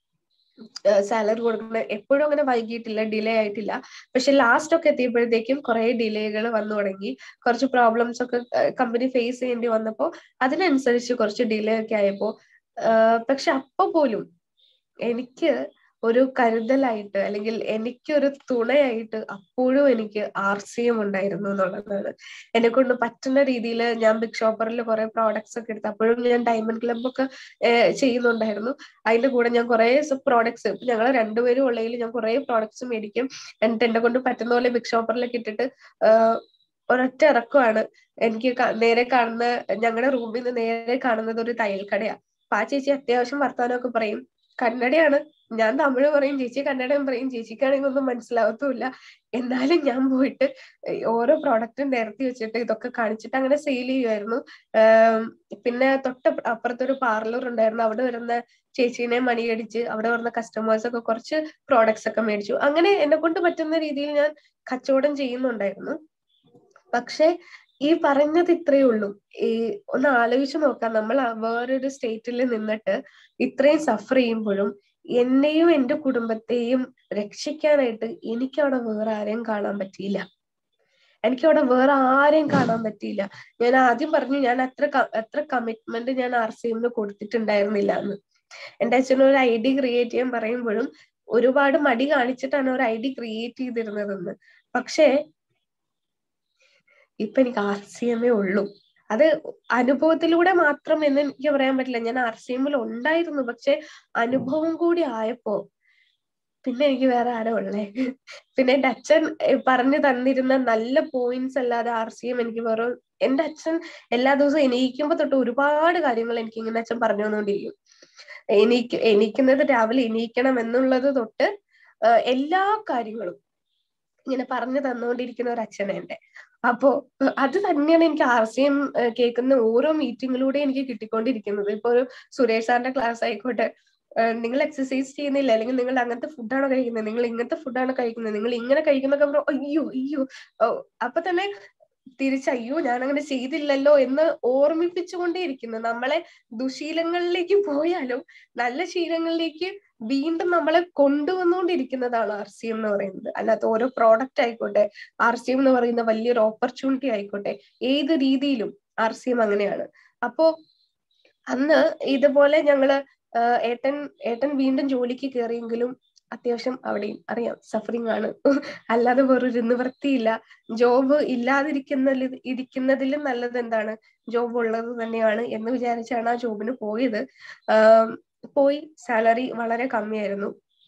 സാലറി കൊടുക്കുന്ന എപ്പോഴും അങ്ങനെ വൈകിട്ടില്ല ഡിലേ ആയിട്ടില്ല പക്ഷെ ലാസ്റ്റ് ഒക്കെ എത്തിയപ്പോഴത്തേക്കും കുറെ ഡിലേകൾ വന്നു തുടങ്ങി കുറച്ച് പ്രോബ്ലംസ് ഒക്കെ കമ്പനി ഫേസ് ചെയ്യേണ്ടി വന്നപ്പോൾ അതിനനുസരിച്ച് കുറച്ച് ഡിലേ ഒക്കെ ആയപ്പോ പക്ഷെ അപ്പൊ പോലും എനിക്ക് ഒരു കരുതലായിട്ട് അല്ലെങ്കിൽ എനിക്കൊരു തുണയായിട്ട് അപ്പോഴും എനിക്ക് ആർ സി എം ഉണ്ടായിരുന്നു എന്നുള്ളതാണ് എന്നെ കൊണ്ട് പറ്റുന്ന രീതിയിൽ ഞാൻ ബിഗ് ഷോപ്പറിൽ കുറെ പ്രോഡക്ട്സ് ഒക്കെ എടുത്ത് അപ്പോഴും ഞാൻ ഡയമണ്ട് ക്ലബ് ഒക്കെ ചെയ്യുന്നുണ്ടായിരുന്നു അതിന്റെ കൂടെ ഞാൻ കുറെ പ്രോഡക്ട്സ് ഞങ്ങൾ രണ്ടുപേരും ഉള്ളതിൽ ഞാൻ കുറെ പ്രോഡക്ട്സ് മേടിക്കും എന്നിട്ട് എന്നെ കൊണ്ട് പറ്റുന്ന പോലെ ബിഗ് ഷോപ്പറിലേക്ക് ഇട്ടിട്ട് ഒരൊറ്റ ഇറക്കമാണ് എനിക്ക് നേരെ കാണുന്ന ഞങ്ങളുടെ റൂമിൽ നിന്ന് നേരെ കാണുന്നത് ഒരു തയ്യൽ കടയാ അപ്പൊ ആ ചേച്ചി അത്യാവശ്യം വർത്താനമൊക്കെ പറയും കന്നഡയാണ് ഞാൻ തമിഴ് പറയും ചേച്ചി കന്നഡയും പറയും ചേച്ചിക്കാണെങ്കിൽ ഒന്നും മനസ്സിലാവത്തുമില്ല എന്നാലും ഞാൻ പോയിട്ട് ഓരോ പ്രോഡക്റ്റും നിരത്തി വെച്ചിട്ട് ഇതൊക്കെ കാണിച്ചിട്ട് അങ്ങനെ സെയിൽ ചെയ്യുമായിരുന്നു പിന്നെ തൊട്ട് അപ്പുറത്തൊരു പാർലർ ഉണ്ടായിരുന്നു അവിടെ വരുന്ന ചേച്ചീനെ മണിയടിച്ച് അവിടെ വരുന്ന കസ്റ്റമേഴ്സ് ഒക്കെ കുറച്ച് പ്രോഡക്ട്സ് ഒക്കെ മേടിച്ചു അങ്ങനെ എന്നെ കൊണ്ട് പറ്റുന്ന രീതിയിൽ ഞാൻ കച്ചവടം ചെയ്യുന്നുണ്ടായിരുന്നു പക്ഷെ ഈ പറഞ്ഞത് ഇത്രയേ ഉള്ളൂ ഈ ഒന്ന് ആലോചിച്ച് നോക്കാം നമ്മൾ വേറൊരു സ്റ്റേറ്റിൽ നിന്നിട്ട് ഇത്രയും സഫർ ചെയ്യുമ്പോഴും എന്നെയും എന്റെ കുടുംബത്തെയും രക്ഷിക്കാനായിട്ട് എനിക്ക് അവിടെ വേറെ ആരെയും കാണാൻ പറ്റിയില്ല എനിക്ക് അവിടെ വേറെ ആരെയും കാണാൻ പറ്റിയില്ല ഞാൻ ആദ്യം പറഞ്ഞു ഞാൻ അത്ര അത്ര കമ്മിറ്റ്മെന്റ് ഞാൻ ആർ സി എമ്മിന് കൊടുത്തിട്ടുണ്ടായിരുന്നില്ല എന്ന് എന്റെ അച്ഛൻ ഒരു ഐ ഡി ക്രിയേറ്റ് ചെയ്യാൻ പറയുമ്പോഴും ഒരുപാട് മടി കാണിച്ചിട്ടാണ് ഒരു ഐ ഡി ക്രിയേറ്റ് ചെയ്തിരുന്നതെന്ന് പക്ഷേ ഇപ്പൊ എനിക്ക് ആർ സി എമ്മേ ഉള്ളൂ അത് അനുഭവത്തിലൂടെ മാത്രം എന്ന് എനിക്ക് പറയാൻ പറ്റില്ല ഞാൻ ആർ സി എമ്മിൽ ഉണ്ടായിരുന്നു പക്ഷെ അനുഭവം കൂടി ആയപ്പോ പിന്നെ എനിക്ക് വേറെ ആരോ ഉള്ളേ പിന്നെ എന്റെ അച്ഛൻ പറഞ്ഞു തന്നിരുന്ന നല്ല പോയിന്റ്സ് അല്ലാതെ ആർ സി എം എനിക്ക് വേറെ എന്റെ അച്ഛൻ എല്ലാ ദിവസവും എണീക്കുമ്പോ തൊട്ട് ഒരുപാട് കാര്യങ്ങൾ എനിക്ക് ഇങ്ങനെ അച്ഛൻ പറഞ്ഞു തന്നുകൊണ്ടിരിക്കും എണീക്ക് എണീക്കുന്നത് രാവിലെ എണീക്കണം എന്നുള്ളത് തൊട്ട് എല്ലാ കാര്യങ്ങളും ഇങ്ങനെ പറഞ്ഞു തന്നുകൊണ്ടിരിക്കുന്ന ഒരു അച്ഛനെ എന്റെ അപ്പോ അത് തന്നെയാണ് എനിക്ക് ആർ സി എം കേൾക്കുന്ന ഓരോ മീറ്റിങ്ങിലൂടെ എനിക്ക് കിട്ടിക്കൊണ്ടിരിക്കുന്നത് ഇപ്പൊ ഒരു സുരേഷ് സാറിന്റെ ക്ലാസ് ആയിക്കോട്ടെ നിങ്ങൾ എക്സസൈസ് ചെയ്യുന്നില്ല അല്ലെങ്കിൽ നിങ്ങൾ അങ്ങനത്തെ ഫുഡാണോ കഴിക്കുന്നത് നിങ്ങൾ ഇങ്ങനത്തെ ഫുഡാണോ കഴിക്കുന്നത് നിങ്ങൾ ഇങ്ങനെ കഴിക്കുന്നൊക്കെ പറഞ്ഞു അയ്യോ അയ്യോ അപ്പൊ തന്നെ തിരിച്ചയ്യോ ഞാൻ അങ്ങനെ ചെയ്തില്ലല്ലോ എന്ന് ഓർമ്മിപ്പിച്ചുകൊണ്ടേയിരിക്കുന്നു നമ്മളെ ദുശീലങ്ങളിലേക്ക് പോയാലും നല്ല ശീലങ്ങളിലേക്ക് വീണ്ടും നമ്മളെ കൊണ്ടുവന്നുകൊണ്ടിരിക്കുന്നതാണ് ആർ സി എം എന്ന് പറയുന്നത് അല്ലാത്ത ഓരോ പ്രോഡക്റ്റ് ആയിക്കോട്ടെ ആർ സി എം എന്ന് പറയുന്ന വലിയൊരു ഓപ്പർച്യൂണിറ്റി ആയിക്കോട്ടെ ഏത് രീതിയിലും ആർ സി എം അങ്ങനെയാണ് അപ്പോ അന്ന് ഇതുപോലെ ഞങ്ങള് ഏട്ടൻ ഏട്ടൻ വീണ്ടും ജോലിക്ക് കയറിയെങ്കിലും അത്യാവശ്യം അവിടെയും അറിയാം സഫറിങ് ആണ് അല്ലാതെ വേറൊരു നിവൃത്തിയില്ല ജോബ് ഇല്ലാതിരിക്കുന്ന ഇരിക്കുന്നതിലും നല്ലത് എന്താണ് ജോബ് ഉള്ളത് തന്നെയാണ് എന്ന് വിചാരിച്ചാണ് ആ ജോബിന് പോയത് പോയി സാലറി വളരെ കമ്മിയായിരുന്നു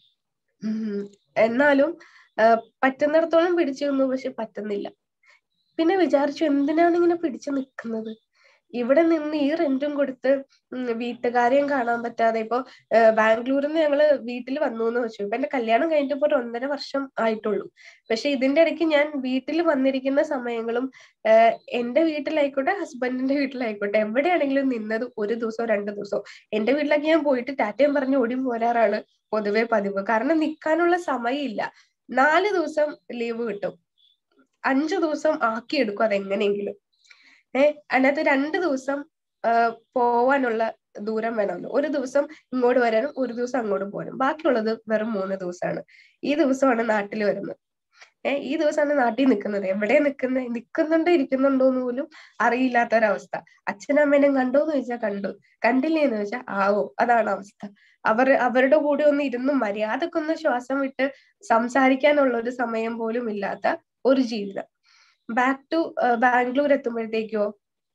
എന്നാലും പറ്റുന്നിടത്തോളം പിടിച്ചു നിന്നു പക്ഷെ പറ്റുന്നില്ല പിന്നെ വിചാരിച്ചു എന്തിനാണ് ഇങ്ങനെ പിടിച്ചു നിൽക്കുന്നത് ഇവിടെ നിന്ന് ഈ റെന്റും കൊടുത്ത് വീട്ടുകാരെയും കാണാൻ പറ്റാതെ ഇപ്പൊ ബാംഗ്ലൂരിൽ നിന്ന് ഞങ്ങള് വീട്ടിൽ വന്നു എന്ന് വെച്ചു ഇപ്പൊ എന്റെ കല്യാണം കഴിഞ്ഞിട്ട് ഇപ്പൊ ഒരു ഒന്നര വർഷം ആയിട്ടുള്ളൂ പക്ഷെ ഇതിന്റെ ഇടയ്ക്ക് ഞാൻ വീട്ടിൽ വന്നിരിക്കുന്ന സമയങ്ങളും എന്റെ വീട്ടിലായിക്കോട്ടെ ഹസ്ബൻഡിന്റെ വീട്ടിലായിക്കോട്ടെ എവിടെയാണെങ്കിലും നിന്നത് ഒരു ദിവസമോ രണ്ട് ദിവസമോ എന്റെ വീട്ടിലൊക്കെ ഞാൻ പോയിട്ട് ടാറ്റയും പറഞ്ഞ് ഓടി പോരാറാണ് പൊതുവെ പതിവ് കാരണം നിൽക്കാനുള്ള സമയമില്ല നാല് ദിവസം ലീവ് കിട്ടും അഞ്ചു ദിവസം ആക്കിയെടുക്കും അതെങ്ങനെയെങ്കിലും ഏഹ് അതിനകത്ത് രണ്ട് ദിവസം പോവാനുള്ള ദൂരം വേണമല്ലോ ഒരു ദിവസം ഇങ്ങോട്ട് വരാനും ഒരു ദിവസം അങ്ങോട്ട് പോകാനും ബാക്കിയുള്ളത് വെറും മൂന്ന് ദിവസമാണ് ഈ ദിവസമാണ് നാട്ടിൽ വരുന്നത് ഏഹ് ഈ ദിവസമാണ് നാട്ടിൽ നിൽക്കുന്നത് എവിടെ നിൽക്കുന്നത് നിൽക്കുന്നുണ്ടോ ഇരിക്കുന്നുണ്ടോ എന്ന് പോലും അറിയില്ലാത്ത ഒരവസ്ഥ അച്ഛനമ്മേനെയും കണ്ടോ എന്ന് ചോദിച്ചാൽ കണ്ടു കണ്ടില്ലേ എന്ന് ചോദിച്ചാൽ ആവോ അതാണ് അവസ്ഥ അവർ അവരുടെ കൂടെ ഒന്ന് ഇരുന്ന് മര്യാദക്കൊന്ന് ശ്വാസം വിട്ട് സംസാരിക്കാനുള്ള ഒരു സമയം പോലും ഇല്ലാത്ത ഒരു ജീവിതം ബാക്ക് ടു ബാംഗ്ലൂർ എത്തുമ്പോഴത്തേക്കോ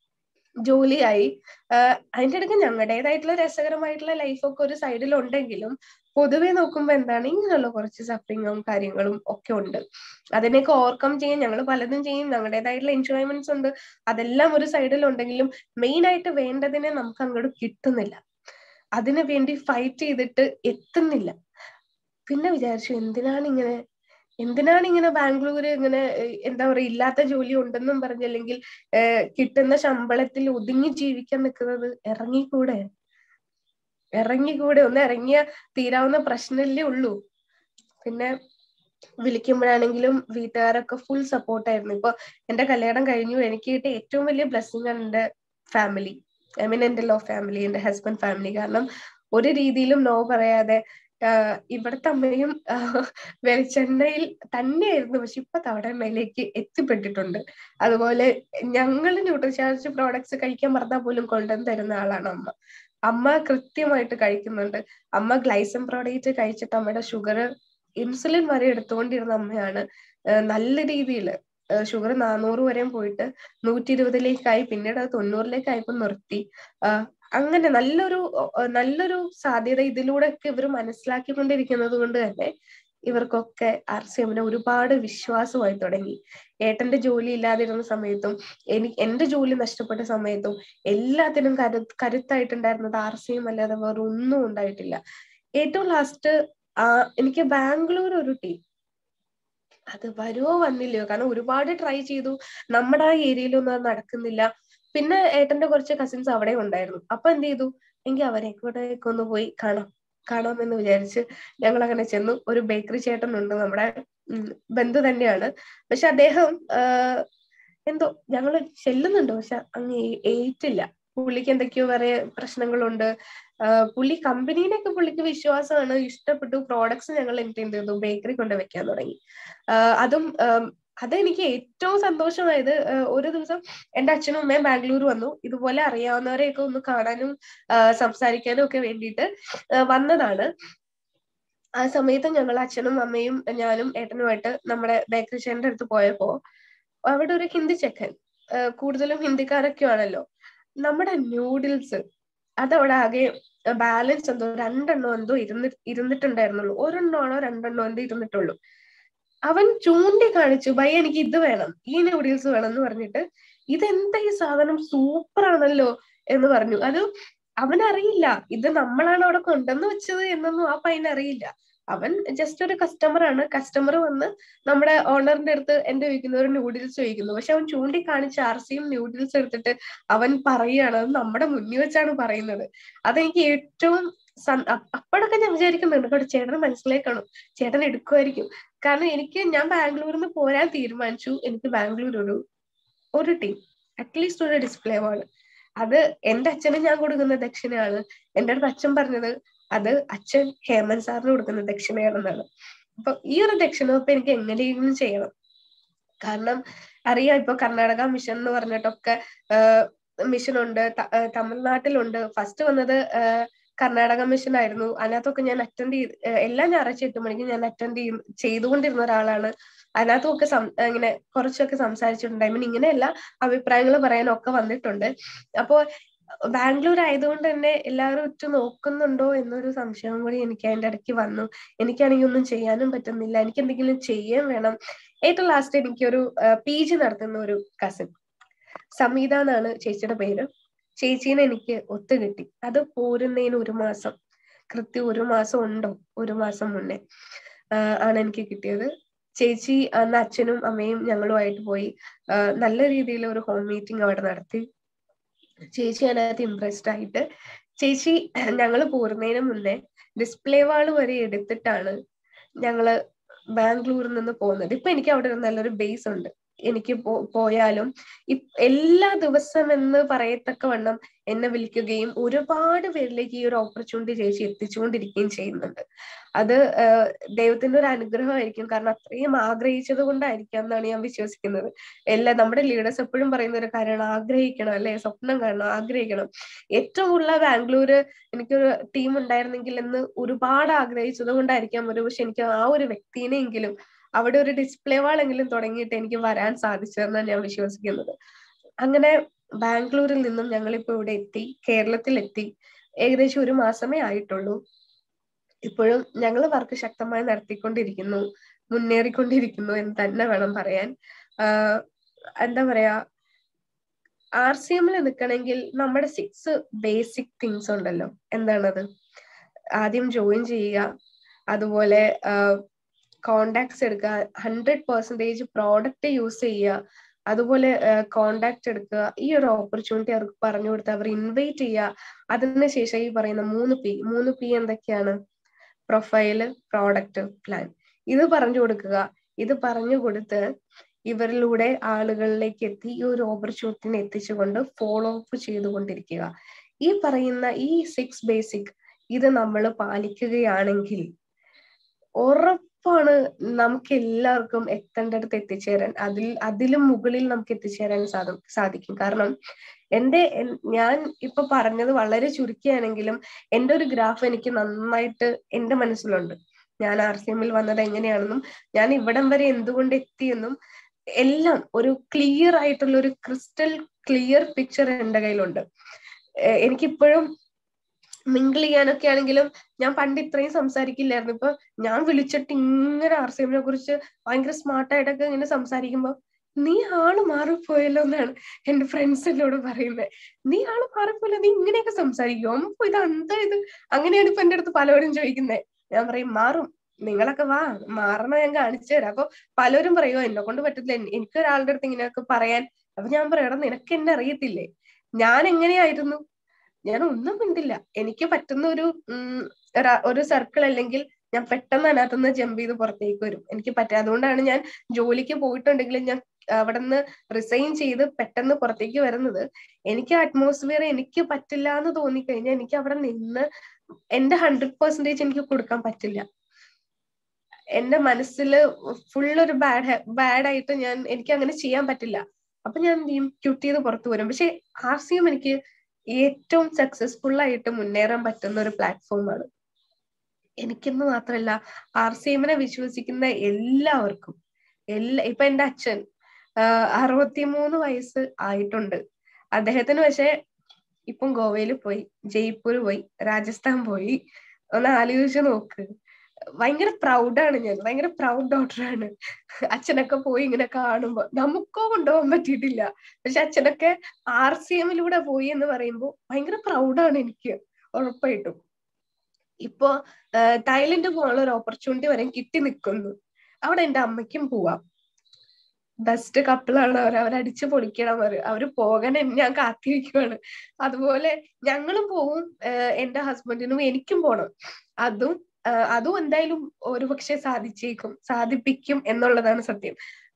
ജോലിയായി അതിന്റെ ഇടയ്ക്ക് ഞങ്ങളുടേതായിട്ടുള്ള രസകരമായിട്ടുള്ള ലൈഫൊക്കെ ഒരു സൈഡിൽ ഉണ്ടെങ്കിലും പൊതുവെ നോക്കുമ്പോൾ എന്താണ് ഇങ്ങനെയുള്ള കുറച്ച് സഫറിങ്ങും കാര്യങ്ങളും ഒക്കെ ഉണ്ട് അതിനെയൊക്കെ ഓവർകം ചെയ്യാൻ ഞങ്ങൾ പലതും ചെയ്യും ഞങ്ങളുടേതായിട്ടുള്ള എൻജോയ്മെന്റ്സ് ഉണ്ട് അതെല്ലാം ഒരു സൈഡിൽ ഉണ്ടെങ്കിലും മെയിൻ ആയിട്ട് വേണ്ടതിനെ നമുക്ക് അങ്ങോട്ട് കിട്ടുന്നില്ല അതിനു വേണ്ടി ഫൈറ്റ് ചെയ്തിട്ട് എത്തുന്നില്ല പിന്നെ വിചാരിച്ചു എന്തിനാണ് ഇങ്ങനെ എന്തിനാണ് ഇങ്ങനെ ബാംഗ്ലൂര് ഇങ്ങനെ എന്താ പറയുക ഇല്ലാത്ത ജോലി ഉണ്ടെന്നും പറഞ്ഞല്ലെങ്കിൽ കിട്ടുന്ന ശമ്പളത്തിൽ ഒതുങ്ങി ജീവിക്കാൻ നിൽക്കുന്നത് ഇറങ്ങിക്കൂടെ ഇറങ്ങിക്കൂടെ ഒന്ന് ഇറങ്ങിയ തീരാവുന്ന പ്രശ്നമല്ലേ ഉള്ളൂ പിന്നെ വിളിക്കുമ്പോഴാണെങ്കിലും വീട്ടുകാരൊക്കെ ഫുൾ സപ്പോർട്ടായിരുന്നു ഇപ്പൊ എന്റെ കല്യാണം കഴിഞ്ഞു എനിക്ക് കിട്ടിയ ഏറ്റവും വലിയ ബ്ലെസ്സിങ് ആണ് എന്റെ ഫാമിലി ഐ മീൻ എന്റെ ലോ ഫാമിലി എന്റെ ഹസ്ബൻഡ് ഫാമിലി കാരണം ഒരു രീതിയിലും നോ പറയാതെ ഇവിടുത്തെ അമ്മയും വെളിച്ചെണ്ണയിൽ തന്നെയായിരുന്നു പക്ഷെ ഇപ്പൊ തവടെണ്ണയിലേക്ക് എത്തിപ്പെട്ടിട്ടുണ്ട് അതുപോലെ ഞങ്ങൾ ന്യൂട്രിചാർജ് പ്രോഡക്ട്സ് കഴിക്കാൻ പറഞ്ഞാൽ പോലും കൊണ്ടുവന്ന് തരുന്ന ആളാണ് അമ്മ അമ്മ കൃത്യമായിട്ട് കഴിക്കുന്നുണ്ട് അമ്മ ഗ്ലൈസൻ പ്രോഡക്റ്റ് കഴിച്ചിട്ട് അമ്മയുടെ ഷുഗർ ഇൻസുലിൻ വരെ എടുത്തുകൊണ്ടിരുന്ന അമ്മയാണ് നല്ല രീതിയിൽ ഷുഗർ നാനൂറ് വരെയും പോയിട്ട് നൂറ്റി ഇരുപതിലേക്കായി പിന്നീട് അത് തൊണ്ണൂറിലേക്കായപ്പോ നിർത്തി അങ്ങനെ നല്ലൊരു നല്ലൊരു സാധ്യത ഇതിലൂടെയൊക്കെ ഇവർ മനസ്സിലാക്കിക്കൊണ്ടിരിക്കുന്നത് കൊണ്ട് തന്നെ ഇവർക്കൊക്കെ ആർ സി എമ്മിനെ ഒരുപാട് വിശ്വാസമായി തുടങ്ങി ഏട്ടന്റെ ജോലി ഇല്ലാതിരുന്ന സമയത്തും എനിക്ക് എന്റെ ജോലി നഷ്ടപ്പെട്ട സമയത്തും എല്ലാത്തിനും കരു കരുത്തായിട്ടുണ്ടായിരുന്നത് ആർ സി എം അല്ലാതെ വേറെ ഒന്നും ഉണ്ടായിട്ടില്ല ഏറ്റവും ലാസ്റ്റ് ആ എനിക്ക് ബാംഗ്ലൂർ ഒരു ടീം അത് വരുമോ വന്നില്ലയോ കാരണം ഒരുപാട് ട്രൈ ചെയ്തു നമ്മുടെ ആ ഏരിയയിലൊന്നും അത് നടക്കുന്നില്ല പിന്നെ ഏട്ടന്റെ കുറച്ച് കസിൻസ് അവിടെ ഉണ്ടായിരുന്നു അപ്പൊ എന്ത് ചെയ്തു എങ്കിൽ അവരെ കൂടെ ഒന്ന് പോയി കാണാം കാണാമെന്ന് വിചാരിച്ച് ഞങ്ങൾ അങ്ങനെ ചെന്നു ഒരു ബേക്കറി ചേട്ടൻ ഉണ്ട് നമ്മുടെ ബന്ധു തന്നെയാണ് പക്ഷെ അദ്ദേഹം എന്തോ ഞങ്ങൾ ചെല്ലുന്നുണ്ട് പക്ഷെ അങ്ങ് ഏറ്റില്ല പുള്ളിക്ക് എന്തൊക്കെയോ വേറെ പ്രശ്നങ്ങളുണ്ട് പുള്ളി കമ്പനീനൊക്കെ പുള്ളിക്ക് വിശ്വാസമാണ് ഇഷ്ടപ്പെട്ടു പ്രോഡക്ട്സ് ഞങ്ങൾ എന്ത് ചെയ്തു ബേക്കറി കൊണ്ട് വെക്കാൻ തുടങ്ങി അതും അതെനിക്ക് ഏറ്റവും സന്തോഷമായത് ഒരു ദിവസം എന്റെ അച്ഛനും അമ്മയും ബാംഗ്ലൂർ വന്നു ഇതുപോലെ അറിയാവുന്നവരെയൊക്കെ ഒന്ന് കാണാനും സംസാരിക്കാനും ഒക്കെ വേണ്ടിയിട്ട് വന്നതാണ് ആ സമയത്ത് ഞങ്ങൾ അച്ഛനും അമ്മയും ഞാനും ഏട്ടനുമായിട്ട് നമ്മുടെ ബേക്കറി ചേട്ടൻ്റെ അടുത്ത് പോയപ്പോ അവിടെ ഒരു ഹിന്ദി ചെക്കൻ കൂടുതലും ഹിന്ദിക്കാരൊക്കെ ആണല്ലോ നമ്മുടെ ന്യൂഡിൽസ് അതവിടെ ആകെ ബാലൻസ് എന്തോ രണ്ടെണ്ണോ എന്തോ ഇരുന്നി ഇരുന്നിട്ടുണ്ടായിരുന്നുള്ളൂ ഒരെണ്ണമാണോ രണ്ടെണ്ണോ എന്തോ ഇരുന്നിട്ടുള്ളൂ അവൻ ചൂണ്ടി കാണിച്ചു ഭയ എനിക്ക് ഇത് വേണം ഈ നൂഡിൽസ് വേണം എന്ന് പറഞ്ഞിട്ട് ഇതെന്താ ഈ സാധനം സൂപ്പർ ആണല്ലോ എന്ന് പറഞ്ഞു അത് അവനറിയില്ല ഇത് നമ്മളാണ് അവിടെ കൊണ്ടുവന്ന് വെച്ചത് എന്നൊന്നും ആ പയ്യന് അറിയില്ല അവൻ ജസ്റ്റ് ഒരു കസ്റ്റമർ ആണ് കസ്റ്റമർ വന്ന് നമ്മുടെ ഓണറിന്റെ അടുത്ത് എന്റെ ചോദിക്കുന്നു ഒരു നൂഡിൽസ് ചോദിക്കുന്നു പക്ഷെ അവൻ ചൂണ്ടി കാണിച്ച ആർ സിയും നൂഡിൽസ് എടുത്തിട്ട് അവൻ പറയുകയാണ് അത് നമ്മുടെ മുന്നിൽ വെച്ചാണ് പറയുന്നത് അതെനിക്ക് ഏറ്റവും അപ്പോഴൊക്കെ ഞാൻ വിചാരിക്കുന്നുണ്ട് കേട്ടോ ചേട്ടന് മനസ്സിലാക്കണം ചേട്ടൻ എടുക്കുമായിരിക്കും കാരണം എനിക്ക് ഞാൻ ബാംഗ്ലൂരിൽ നിന്ന് പോരാൻ തീരുമാനിച്ചു എനിക്ക് ബാംഗ്ലൂർ ഒരു ഒരു ടീം അറ്റ്ലീസ്റ്റ് ഒരു ഡിസ്പ്ലേ വാള് അത് എന്റെ അച്ഛന് ഞാൻ കൊടുക്കുന്ന ദക്ഷിണയാണ് എന്റെ അടുത്ത് അച്ഛൻ പറഞ്ഞത് അത് അച്ഛൻ ഹേമന്ത് സാറിന് കൊടുക്കുന്ന ദക്ഷിണയാണെന്നാണ് അപ്പൊ ഈ ഒരു ദക്ഷിണ ഇപ്പൊ എനിക്ക് എങ്ങനെയെങ്കിലും ചെയ്യണം കാരണം അറിയാം ഇപ്പൊ കർണാടക മിഷൻ എന്ന് പറഞ്ഞിട്ടൊക്കെ മിഷൻ ഉണ്ട് തമിഴ്നാട്ടിലുണ്ട് ഫസ്റ്റ് വന്നത് കർണാടക മിഷൻ ആയിരുന്നു അതിനകത്തൊക്കെ ഞാൻ അറ്റൻഡ് ചെയ്ത് എല്ലാ ഞായറാഴ്ച എട്ട് മണിക്ക് ഞാൻ അറ്റൻഡ് ചെയ്യും ചെയ്തുകൊണ്ടിരുന്ന ഒരാളാണ് അതിനകത്തൊക്കെ ഇങ്ങനെ കുറച്ചൊക്കെ സംസാരിച്ചിട്ടുണ്ട് ഐ മീൻ ഇങ്ങനെയല്ല അഭിപ്രായങ്ങൾ പറയാനൊക്കെ വന്നിട്ടുണ്ട് അപ്പോ ബാംഗ്ലൂർ ആയതുകൊണ്ട് തന്നെ എല്ലാവരും ഉറ്റു നോക്കുന്നുണ്ടോ എന്നൊരു സംശയം കൂടി എനിക്ക് അതിന്റെ ഇടയ്ക്ക് വന്നു എനിക്കാണെങ്കിൽ ഒന്നും ചെയ്യാനും പറ്റുന്നില്ല എനിക്ക് എന്തെങ്കിലും ചെയ്യാൻ വേണം ഏറ്റവും ലാസ്റ്റ് എനിക്കൊരു പി ജി നടത്തുന്ന ഒരു കസിൻ സമീത എന്നാണ് ചേച്ചിയുടെ പേര് ചേച്ചീനെ എനിക്ക് ഒത്തു കിട്ടി അത് പോരുന്നതിന് ഒരു മാസം കൃത്യം ഒരു മാസം ഉണ്ടോ ഒരു മാസം മുന്നേ ആണ് എനിക്ക് കിട്ടിയത് ചേച്ചി അന്ന് അച്ഛനും അമ്മയും ഞങ്ങളുമായിട്ട് പോയി നല്ല രീതിയിൽ ഒരു ഹോം മീറ്റിംഗ് അവിടെ നടത്തി ചേച്ചി അതിനകത്ത് ഇംപ്രസ്ഡ് ആയിട്ട് ചേച്ചി ഞങ്ങൾ പോരുന്നതിന് മുന്നേ ഡിസ്പ്ലേ വാള് വരെ എടുത്തിട്ടാണ് ഞങ്ങള് ബാംഗ്ലൂരിൽ നിന്ന് പോകുന്നത് ഇപ്പൊ എനിക്ക് അവിടെ ഒരു നല്ലൊരു ബേസ് ഉണ്ട് എനിക്ക് പോയാലും എല്ലാ ദിവസം എന്ന് പറയത്തക്ക വണ്ണം എന്നെ വിളിക്കുകയും ഒരുപാട് പേരിലേക്ക് ഈ ഒരു ഓപ്പർച്യൂണിറ്റി ചേച്ചി എത്തിച്ചുകൊണ്ടിരിക്കുകയും ചെയ്യുന്നുണ്ട് അത് ദൈവത്തിന്റെ ഒരു അനുഗ്രഹമായിരിക്കും കാരണം അത്രയും ആഗ്രഹിച്ചത് കൊണ്ടായിരിക്കാം എന്നാണ് ഞാൻ വിശ്വസിക്കുന്നത് എല്ലാ നമ്മുടെ ലീഡേഴ്സ് എപ്പോഴും പറയുന്ന ഒരു കാര്യമാണ് ആഗ്രഹിക്കണം അല്ലെ സ്വപ്നം കാണണം ആഗ്രഹിക്കണം ഏറ്റവും കൂടുതൽ ബാംഗ്ലൂര് എനിക്കൊരു ടീം ഉണ്ടായിരുന്നെങ്കിൽ എന്ന് ഒരുപാട് ആഗ്രഹിച്ചത് കൊണ്ടായിരിക്കാം ഒരു പക്ഷെ എനിക്ക് ആ ഒരു വ്യക്തിനെങ്കിലും അവിടെ ഒരു ഡിസ്പ്ലേ വാളെങ്കിലും തുടങ്ങിയിട്ട് എനിക്ക് വരാൻ സാധിച്ചതെന്നാണ് ഞാൻ വിശ്വസിക്കുന്നത് അങ്ങനെ ബാംഗ്ലൂരിൽ നിന്നും ഞങ്ങളിപ്പോ ഇവിടെ എത്തി കേരളത്തിൽ എത്തി ഏകദേശം ഒരു മാസമേ ആയിട്ടുള്ളൂ ഇപ്പോഴും ഞങ്ങൾ വർക്ക് ശക്തമായി നടത്തിക്കൊണ്ടിരിക്കുന്നു മുന്നേറിക്കൊണ്ടിരിക്കുന്നു എന്ന് തന്നെ വേണം പറയാൻ എന്താ പറയാ ആർ സി എമ്മിൽ നിൽക്കണമെങ്കിൽ നമ്മുടെ സിക്സ് ബേസിക് തിങ്സ് ഉണ്ടല്ലോ എന്താണത് ആദ്യം ജോയിൻ ചെയ്യുക അതുപോലെ കോണ്ടാക്ട്സ് എടുക്കുക ഹൺഡ്രഡ് പെർസെൻറ്റേജ് പ്രോഡക്റ്റ് യൂസ് ചെയ്യുക അതുപോലെ കോണ്ടാക്ട് എടുക്കുക ഈ ഒരു ഓപ്പർച്യൂണിറ്റി അവർക്ക് പറഞ്ഞു കൊടുത്ത് അവർ ഇൻവൈറ്റ് ചെയ്യുക അതിനുശേഷം ഈ പറയുന്ന മൂന്ന് പി മൂന്ന് പി എന്തൊക്കെയാണ് പ്രൊഫൈല് പ്രോഡക്റ്റ് പ്ലാൻ ഇത് പറഞ്ഞു കൊടുക്കുക ഇത് പറഞ്ഞു കൊടുത്ത് ഇവരിലൂടെ ആളുകളിലേക്ക് എത്തി ഈ ഒരു ഓപ്പർച്യൂണിറ്റിനെ എത്തിച്ചുകൊണ്ട് ഫോളോ അപ്പ് ചെയ്തുകൊണ്ടിരിക്കുക ഈ പറയുന്ന ഈ സിക്സ് ബേസിക് ഇത് നമ്മൾ പാലിക്കുകയാണെങ്കിൽ ഉറപ്പാണ് നമുക്ക് എല്ലാവർക്കും എത്തേണ്ടടുത്ത് എത്തിച്ചേരാൻ അതിൽ അതിലും മുകളിൽ നമുക്ക് എത്തിച്ചേരാൻ സാധ സാധിക്കും കാരണം എന്റെ ഞാൻ ഇപ്പൊ പറഞ്ഞത് വളരെ ചുരുക്കിയാണെങ്കിലും എന്റെ ഒരു ഗ്രാഫ് എനിക്ക് നന്നായിട്ട് എന്റെ മനസ്സിലുണ്ട് ഞാൻ ആർ സി എമ്മിൽ വന്നത് എങ്ങനെയാണെന്നും ഞാൻ ഇവിടം വരെ എന്തുകൊണ്ട് എത്തിയെന്നും എല്ലാം ഒരു ക്ലിയർ ആയിട്ടുള്ള ഒരു ക്രിസ്റ്റൽ ക്ലിയർ പിക്ചർ എന്റെ കയ്യിലുണ്ട് എനിക്കിപ്പോഴും മിങ്കിൾ ചെയ്യാനൊക്കെ ആണെങ്കിലും ഞാൻ പണ്ട് ഇത്രയും സംസാരിക്കില്ലായിരുന്നു ഇപ്പൊ ഞാൻ വിളിച്ചിട്ട് ഇങ്ങനെ ആർ സി എമ്മിനെ കുറിച്ച് ഭയങ്കര സ്മാർട്ടായിട്ടൊക്കെ ഇങ്ങനെ സംസാരിക്കുമ്പോ നീ ആള് മാറിപ്പോയല്ലോ എന്നാണ് എന്റെ ഫ്രണ്ട്സ് എന്നോട് പറയുന്നത് നീ ആള് മാറിപ്പോയല്ലോ നീ ഇങ്ങനെയൊക്കെ സംസാരിക്കും അമ്മ ഇത് എന്താ ഇത് അങ്ങനെയാണ് ഇപ്പൊ എന്റെ അടുത്ത് പലവരും ചോദിക്കുന്നത് ഞാൻ പറയും മാറും നിങ്ങളൊക്കെ വാ മാറണ ഞാൻ കാണിച്ചു തരാം അപ്പൊ പലരും പറയുമോ എന്നെ കൊണ്ട് പറ്റത്തില്ല എനിക്ക് ഒരാളുടെ അടുത്ത് ഇങ്ങനെയൊക്കെ പറയാൻ അപ്പൊ ഞാൻ പറയാം നിനക്ക് എന്നെ അറിയത്തില്ലേ ഞാൻ എങ്ങനെയായിരുന്നു ഞാൻ ഒന്നും മിണ്ടില്ല എനിക്ക് പറ്റുന്ന ഒരു ഒരു സർക്കിൾ അല്ലെങ്കിൽ ഞാൻ പെട്ടെന്ന് അതിനകത്തുനിന്ന് ജമ്പ് ചെയ്ത് പുറത്തേക്ക് വരും എനിക്ക് പറ്റ അതുകൊണ്ടാണ് ഞാൻ ജോലിക്ക് പോയിട്ടുണ്ടെങ്കിലും ഞാൻ അവിടെ നിന്ന് റിസൈൻ ചെയ്ത് പെട്ടെന്ന് പുറത്തേക്ക് വരുന്നത് എനിക്ക് അറ്റ്മോസ്ഫിയർ എനിക്ക് പറ്റില്ല എന്ന് തോന്നിക്കഴിഞ്ഞാൽ എനിക്ക് അവിടെ നിന്ന് എന്റെ ഹൺഡ്രഡ് പെർസെന്റേജ് എനിക്ക് കൊടുക്കാൻ പറ്റില്ല എന്റെ മനസ്സിൽ ഫുൾ ഒരു ബാഡ് ബാഡ് ആയിട്ട് ഞാൻ എനിക്ക് അങ്ങനെ ചെയ്യാൻ പറ്റില്ല അപ്പൊ ഞാൻ എന്ത് ചെയ്യും ക്യൂട്ട് ചെയ്ത് പുറത്തു വരും പക്ഷെ ആർ സി എം എനിക്ക് ഏറ്റവും സക്സസ്ഫുൾ ആയിട്ട് മുന്നേറാൻ പറ്റുന്ന ഒരു പ്ലാറ്റ്ഫോമാണ് എനിക്കെന്ന് മാത്രമല്ല ആർ സി എമ്മിനെ വിശ്വസിക്കുന്ന എല്ലാവർക്കും എല്ലാ ഇപ്പൊ എന്റെ അച്ഛൻ അറുപത്തിമൂന്ന് വയസ്സ് ആയിട്ടുണ്ട് അദ്ദേഹത്തിന് പക്ഷെ ഇപ്പം ഗോവയിൽ പോയി ജയ്പൂർ പോയി രാജസ്ഥാൻ പോയി ഒന്ന് ആലോചിച്ച് നോക്ക് ഭയങ്കര പ്രൗഡാണ് ഞാൻ ഭയങ്കര പ്രൗഡ് ഡോട്ടറാണ് അച്ഛനൊക്കെ പോയി ഇങ്ങനെ കാണുമ്പോ നമുക്കോ കൊണ്ടുപോകാൻ പറ്റിയിട്ടില്ല പക്ഷെ അച്ഛനൊക്കെ ആർ സി എമ്മിലൂടെ പോയി എന്ന് പറയുമ്പോൾ ഭയങ്കര പ്രൗഡാണ് എനിക്ക് ഉറപ്പായിട്ടും ഇപ്പോ തായ്ലൻഡ് പോകാനുള്ള ഒരു ഓപ്പർച്യൂണിറ്റി വരെ കിട്ടി നിൽക്കുന്നു അവിടെ എന്റെ അമ്മയ്ക്കും പോവാം ബെസ്റ്റ് കപ്പിളാണ് അവർ അവരടിച്ചു പൊളിക്കണം അവർ അവര് പോകാൻ ഞാൻ കാത്തിരിക്കുവാണ് അതുപോലെ ഞങ്ങളും പോവും എന്റെ ഹസ്ബൻഡിനും എനിക്കും പോണം അതും അതും എന്തായാലും ഒരുപക്ഷെ സാധിച്ചേക്കും സാധിപ്പിക്കും എന്നുള്ളതാണ് സത്യം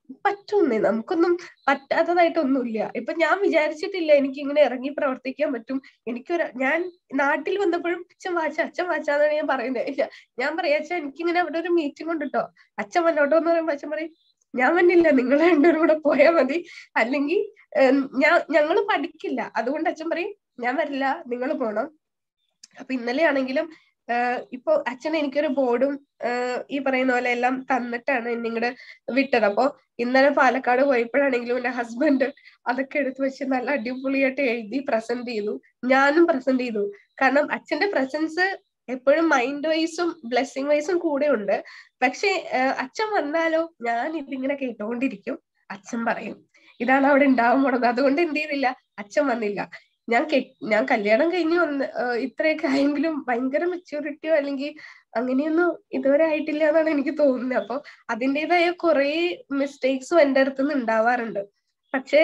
പറ്റുന്നേ നമുക്കൊന്നും പറ്റാത്തതായിട്ടൊന്നുമില്ല ഇപ്പൊ ഞാൻ വിചാരിച്ചിട്ടില്ല എനിക്ക് ഇങ്ങനെ ഇറങ്ങി പ്രവർത്തിക്കാൻ പറ്റും എനിക്കൊരു ഞാൻ നാട്ടിൽ വന്നപ്പോഴും അച്ഛൻ വാച്ച അച്ഛൻ വാച്ചാന്നാണ് ഞാൻ പറയുന്നത് ഞാൻ പറയാ അച്ഛൻ എനിക്കിങ്ങനെ അവിടെ ഒരു മീറ്റിംഗ് ഉണ്ട് കേട്ടോ അച്ഛൻ വന്നോട്ടോ എന്ന് പറയുമ്പോ അച്ഛൻ പറയും ഞാൻ വന്നില്ല നിങ്ങൾ രണ്ടുപേരും കൂടെ പോയാൽ മതി അല്ലെങ്കിൽ ഞാൻ ഞങ്ങൾ പഠിക്കില്ല അതുകൊണ്ട് അച്ഛൻ പറയും ഞാൻ വരില്ല നിങ്ങൾ പോണം അപ്പൊ ഇന്നലെ ആണെങ്കിലും ഇപ്പൊ അച്ഛൻ എനിക്കൊരു ബോർഡും ഈ പറയുന്ന പോലെ എല്ലാം തന്നിട്ടാണ് എന്നെ ഇങ്ങോട്ട് വിട്ടത് അപ്പൊ ഇന്നലെ പാലക്കാട് പോയപ്പോഴാണെങ്കിലും എന്റെ ഹസ്ബൻഡ് അതൊക്കെ എടുത്തു വെച്ച് നല്ല അടിപൊളിയായിട്ട് എഴുതി പ്രസന്റ് ചെയ്തു ഞാനും പ്രസന്റ് ചെയ്തു കാരണം അച്ഛന്റെ പ്രസൻസ് എപ്പോഴും മൈൻഡ് വൈസും ബ്ലെസ്സിങ് വൈസും കൂടെ ഉണ്ട് പക്ഷെ അച്ഛൻ വന്നാലോ ഞാൻ ഇതിങ്ങനെ കേട്ടുകൊണ്ടിരിക്കും അച്ഛൻ പറയും ഇതാണ് അവിടെ ഉണ്ടാവാൻ പോണത് അതുകൊണ്ട് എന്ത് ചെയ്തില്ല അച്ഛൻ വന്നില്ല ഞാൻ കെ ഞാൻ കല്യാണം കഴിഞ്ഞ് വന്ന് ഇത്രയൊക്കെ ആയെങ്കിലും ഭയങ്കര മെച്യൂരിറ്റിയോ അല്ലെങ്കിൽ അങ്ങനെയൊന്നും ഇതുവരെ ആയിട്ടില്ല എന്നാണ് എനിക്ക് തോന്നുന്നത് അപ്പൊ അതിൻ്റെതായ കുറെ മിസ്റ്റേക്സും എൻ്റെ അടുത്തുനിന്ന് ഉണ്ടാവാറുണ്ട് പക്ഷെ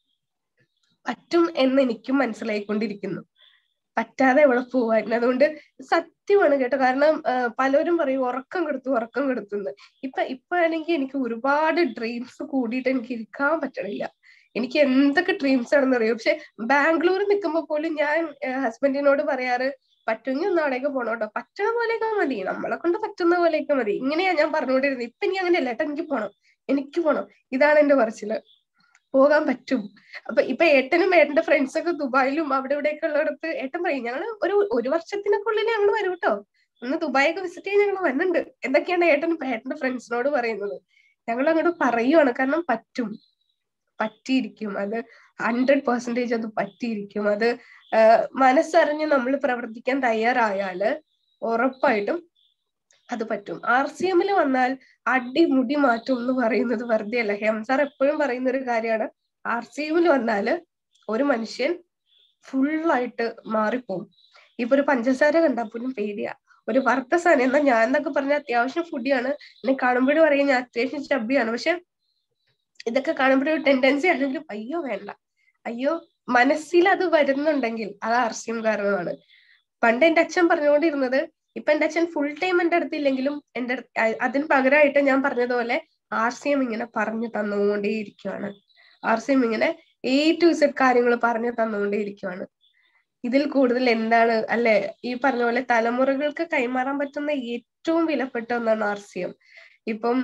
പറ്റും എന്ന് എനിക്കും മനസ്സിലായിക്കൊണ്ടിരിക്കുന്നു പറ്റാതെ എവിടെ പോവായിരുന്നു അതുകൊണ്ട് സത്യമാണ് കേട്ടോ കാരണം പലരും പറയും ഉറക്കം കെടുത്തു ഉറക്കം കെടുത്തുന്ന് ഇപ്പൊ ഇപ്പൊ ആണെങ്കിൽ എനിക്ക് ഒരുപാട് ഡ്രീംസ് കൂടിയിട്ട് എനിക്ക് ഇരിക്കാൻ പറ്റണില്ല എനിക്ക് എന്തൊക്കെ ഡ്രീംസ് ആണെന്ന് അറിയോ പക്ഷെ ബാംഗ്ലൂർ നിൽക്കുമ്പോൾ പോലും ഞാൻ ഹസ്ബൻഡിനോട് പറയാറ് പറ്റുമെങ്കിൽ ഒന്ന് അവിടേക്ക് പോണം കേട്ടോ പറ്റുന്ന പോലെയൊക്കെ മതി നമ്മളെ കൊണ്ട് പറ്റുന്ന പോലെയൊക്കെ മതി ഇങ്ങനെയാ ഞാൻ പറഞ്ഞുകൊണ്ടിരുന്നത് ഇപ്പൊ എനിക്ക് അങ്ങനെയല്ല ഏട്ടാ എനിക്ക് പോണം എനിക്ക് പോണം ഇതാണ് എന്റെ പറച്ചില് പോകാൻ പറ്റും അപ്പൊ ഇപ്പൊ ഏട്ടനും ഏട്ടന്റെ ഫ്രണ്ട്സ് ഒക്കെ ദുബായിലും അവിടെ ഇവിടെയൊക്കെ ഉള്ളിടത്ത് ഏട്ടൻ പറയും ഞങ്ങള് ഒരു ഒരു വർഷത്തിനൊക്കെ ഉള്ളിൽ ഞങ്ങൾ വരും കേട്ടോ ഒന്ന് ദുബായൊക്കെ വിസിറ്റ് ചെയ്യാൻ ഞങ്ങൾ വരുന്നുണ്ട് എന്തൊക്കെയാണ് ഏട്ടൻ ഏട്ടന്റെ ഫ്രണ്ട്സിനോട് പറയുന്നത് ഞങ്ങൾ അങ്ങോട്ട് പറയുവാണ് കാരണം പറ്റും പറ്റിയിരിക്കും അത് ഹൺഡ്രഡ് പെർസെന്റേജ് അത് പറ്റിയിരിക്കും അത് മനസ്സറിഞ്ഞ് നമ്മൾ പ്രവർത്തിക്കാൻ തയ്യാറായാല് ഉറപ്പായിട്ടും അത് പറ്റും ആർ സി എമ്മിൽ വന്നാൽ അടിമുടി മാറ്റും എന്ന് പറയുന്നത് വെറുതെ അല്ല ഹെംസാർ എപ്പോഴും പറയുന്ന ഒരു കാര്യമാണ് ആർ സി എമ്മിൽ വന്നാല് ഒരു മനുഷ്യൻ ഫുള്ളായിട്ട് മാറിപ്പോവും ഇപ്പൊ ഒരു പഞ്ചസാര കണ്ടാൽ പോലും പേടിയാ ഒരു വറുത്ത സാധനം എന്നാ ഞാൻ എന്നൊക്കെ പറഞ്ഞ അത്യാവശ്യം ഫുഡിയാണ് എന്നെ കാണുമ്പോഴും പറയും ഞാൻ അത്യാവശ്യം ചബ്ബിയാണ് പക്ഷെ ഇതൊക്കെ കാണുമ്പോഴൊരു ടെൻഡൻസി ആണെങ്കിലും അയ്യോ വേണ്ട അയ്യോ മനസ്സിൽ അത് വരുന്നുണ്ടെങ്കിൽ അത് ആർ സി എം കാരണമാണ് പണ്ട് എന്റെ അച്ഛൻ പറഞ്ഞുകൊണ്ടിരുന്നത് ഇപ്പൊ എന്റെ അച്ഛൻ ഫുൾ ടൈം എന്റെ അടുത്തില്ലെങ്കിലും എന്റെ അതിന് പകരമായിട്ട് ഞാൻ പറഞ്ഞതുപോലെ ആർ സി എം ഇങ്ങനെ പറഞ്ഞു തന്നുകൊണ്ടേയിരിക്കുവാണ് ആർ സി എം ഇങ്ങനെ എ ടു ഇസഡ് കാര്യങ്ങൾ പറഞ്ഞു തന്നുകൊണ്ടേയിരിക്കുവാണ് ഇതിൽ കൂടുതൽ എന്താണ് അല്ലെ ഈ പറഞ്ഞ പോലെ തലമുറകൾക്ക് കൈമാറാൻ പറ്റുന്ന ഏറ്റവും വിലപ്പെട്ട ഒന്നാണ് ആർ സി എം ഇപ്പം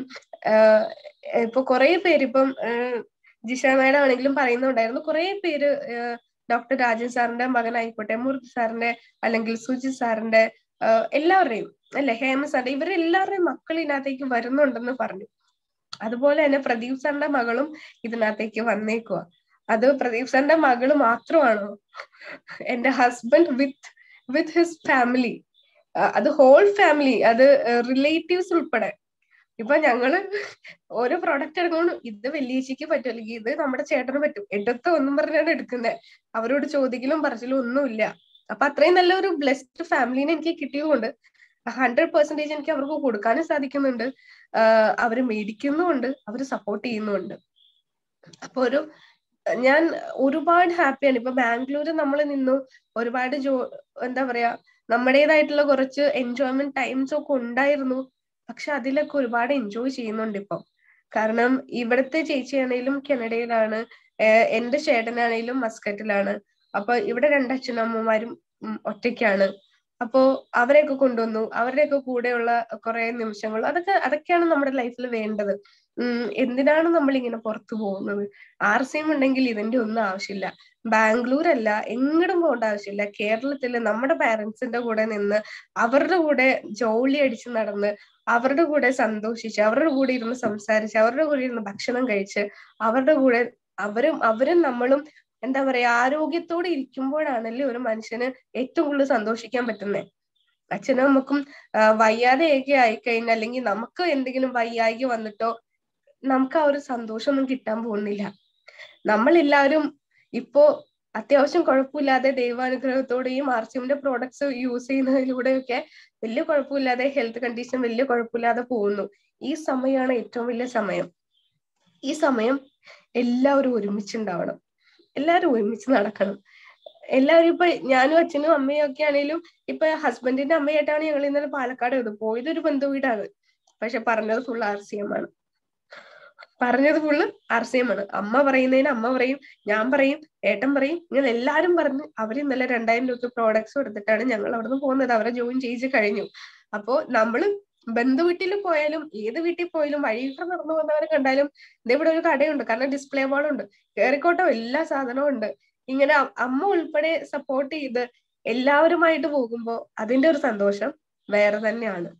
ഇപ്പൊ കുറെ പേര് ഇപ്പം ജിഷ മേഡം ആണെങ്കിലും പറയുന്നുണ്ടായിരുന്നു കുറെ പേര് ഡോക്ടർ രാജൻ സാറിന്റെ മകനായിക്കോട്ടെ മുർദ് സാറിന്റെ അല്ലെങ്കിൽ സുജിത് സാറിന്റെ എല്ലാവരുടെയും അല്ലെ ഹേമ സാറിന്റെ ഇവരെല്ലാവരുടെയും മക്കൾ ഇതിനകത്തേക്ക് വരുന്നുണ്ടെന്ന് പറഞ്ഞു അതുപോലെ തന്നെ പ്രദീപ് സാറിന്റെ മകളും ഇതിനകത്തേക്ക് വന്നേക്കുക അത് പ്രദീപ് സാറിന്റെ മകള് മാത്രമാണോ എന്റെ husband with with his family അത് ഹോൾ ഫാമിലി അത് റിലേറ്റീവ്സ് ഉൾപ്പെടെ ഇപ്പൊ ഞങ്ങള് ഓരോ പ്രോഡക്റ്റ് എടുക്കുമ്പോൾ ഇത് വലിയേച്ചിക്ക് പറ്റും അല്ലെങ്കിൽ ഇത് നമ്മുടെ ചേട്ടന് പറ്റും എടുത്ത ഒന്നും പറഞ്ഞാണ് എടുക്കുന്നത് അവരോട് ചോദിക്കലും പറച്ചിലും ഒന്നുമില്ല അപ്പൊ അത്രയും നല്ലൊരു ബ്ലെസ്ഡ് ഫാമിലിനെ എനിക്ക് കിട്ടിയതുകൊണ്ട് ഹൺഡ്രഡ് പെർസെന്റേജ് എനിക്ക് അവർക്ക് കൊടുക്കാനും സാധിക്കുന്നുണ്ട് അവര് മേടിക്കുന്നുമുണ്ട് അവര് സപ്പോർട്ട് ചെയ്യുന്നുമുണ്ട് അപ്പൊ ഒരു ഞാൻ ഒരുപാട് ഹാപ്പിയാണ് ഇപ്പൊ ബാംഗ്ലൂര് നമ്മൾ നിന്നു ഒരുപാട് ജോ എന്താ പറയാ നമ്മുടേതായിട്ടുള്ള കുറച്ച് എൻജോയ്മെന്റ് ടൈംസ് ഒക്കെ ഉണ്ടായിരുന്നു പക്ഷെ അതിലൊക്കെ ഒരുപാട് എൻജോയ് ചെയ്യുന്നുണ്ട് ഇപ്പൊ കാരണം ഇവിടുത്തെ ചേച്ചിയാണേലും കനഡയിലാണ് എന്റെ ചേട്ടനാണേലും മസ്കറ്റിലാണ് അപ്പൊ ഇവിടെ രണ്ടച്ഛനമ്മമാരും ഒറ്റയ്ക്കാണ് അപ്പോ അവരെയൊക്കെ കൊണ്ടുവന്നു അവരുടെയൊക്കെ കൂടെയുള്ള കുറെ നിമിഷങ്ങൾ അതൊക്കെ അതൊക്കെയാണ് നമ്മുടെ ലൈഫിൽ വേണ്ടത് ഉം എന്തിനാണ് നമ്മൾ ഇങ്ങനെ പുറത്തു പോകുന്നത് ആർ സി എം ഉണ്ടെങ്കിൽ ഇതിന്റെ ഒന്നും ആവശ്യമില്ല ബാംഗ്ലൂർ അല്ല എങ്ങടും പോകേണ്ട ആവശ്യമില്ല കേരളത്തില് നമ്മുടെ പാരന്റ്സിന്റെ കൂടെ നിന്ന് അവരുടെ കൂടെ ജോലി അടിച്ച് നടന്ന് അവരുടെ കൂടെ സന്തോഷിച്ച് അവരുടെ കൂടെ ഇരുന്ന് സംസാരിച്ച് അവരുടെ കൂടെ ഇരുന്ന് ഭക്ഷണം കഴിച്ച് അവരുടെ കൂടെ അവരും അവരും നമ്മളും എന്താ പറയാ ആരോഗ്യത്തോടെ ഇരിക്കുമ്പോഴാണല്ലേ ഒരു മനുഷ്യന് ഏറ്റവും കൂടുതൽ സന്തോഷിക്കാൻ പറ്റുന്നത് അച്ഛനും അമ്മക്കും വയ്യാതെയൊക്കെ ആയിക്കഴിഞ്ഞാൽ അല്ലെങ്കിൽ നമുക്ക് എന്തെങ്കിലും വയ്യായ്ക വന്നിട്ടോ നമുക്ക് ആ ഒരു സന്തോഷമൊന്നും കിട്ടാൻ പോകുന്നില്ല നമ്മളെല്ലാവരും ഇപ്പോ അത്യാവശ്യം കുഴപ്പമില്ലാതെ ദൈവാനുഗ്രഹത്തോടെയും ആർസിഎമ്മിന്റെ പ്രോഡക്ട്സ് യൂസ് ചെയ്യുന്നതിലൂടെയൊക്കെ വലിയ കുഴപ്പമില്ലാതെ ഹെൽത്ത് കണ്ടീഷൻ വലിയ കുഴപ്പമില്ലാതെ പോകുന്നു ഈ സമയമാണ് ഏറ്റവും വലിയ സമയം ഈ സമയം എല്ലാവരും ഒരുമിച്ചുണ്ടാവണം എല്ലാവരും ഒരുമിച്ച് നടക്കണം എല്ലാവരും ഇപ്പൊ ഞാനും അച്ഛനും അമ്മയും ഒക്കെ ആണെങ്കിലും ഇപ്പൊ ഹസ്ബൻഡിന്റെ അമ്മയായിട്ടാണ് ഞങ്ങൾ ഇന്നലെ പാലക്കാട് ഇത് പോയതൊരു ബന്ധു വീടാണ് പക്ഷെ പറഞ്ഞത് ഫുൾ ആർ സി എം ആണ് പറഞ്ഞത് ഫുള്ള് ആർ സി എം ആണ് അമ്മ പറയുന്നതിന് അമ്മ പറയും ഞാൻ പറയും ഏട്ടൻ പറയും ഇങ്ങനെ എല്ലാരും പറഞ്ഞ് അവർ ഇന്നലെ രണ്ടായിരം രൂപ പ്രോഡക്ട്സ് എടുത്തിട്ടാണ് ഞങ്ങൾ അവിടുന്ന് പോകുന്നത് അവരെ ജോയിൻ ചെയ്ത് കഴിഞ്ഞു അപ്പോ നമ്മള് ബന്ധു വീട്ടിൽ പോയാലും ഏത് വീട്ടിൽ പോയാലും വഴിയിൽ നടന്നു വന്നവരെ കണ്ടാലും ഇതേ ഇവിടെ ഒരു കടയുണ്ട് കാരണം ഡിസ്പ്ലേ ബോർഡുണ്ട് കേറിക്കോട്ടോ എല്ലാ സാധനവും ഉണ്ട് ഇങ്ങനെ അമ്മ ഉൾപ്പെടെ സപ്പോർട്ട് ചെയ്ത് എല്ലാവരുമായിട്ട് പോകുമ്പോ അതിന്റെ ഒരു സന്തോഷം വേറെ തന്നെയാണ്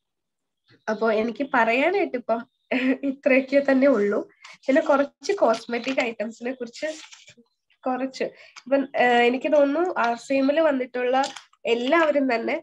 അപ്പോ എനിക്ക് പറയാനായിട്ട് ഇപ്പം ഇത്രയൊക്കെ തന്നെ ഉള്ളൂ പിന്നെ കുറച്ച് കോസ്മെറ്റിക് ഐറ്റംസിനെ കുറിച്ച് കുറച്ച് ഇപ്പം എനിക്ക് തോന്നുന്നു ആർ സി എമ്മിൽ വന്നിട്ടുള്ള എല്ലാവരും തന്നെ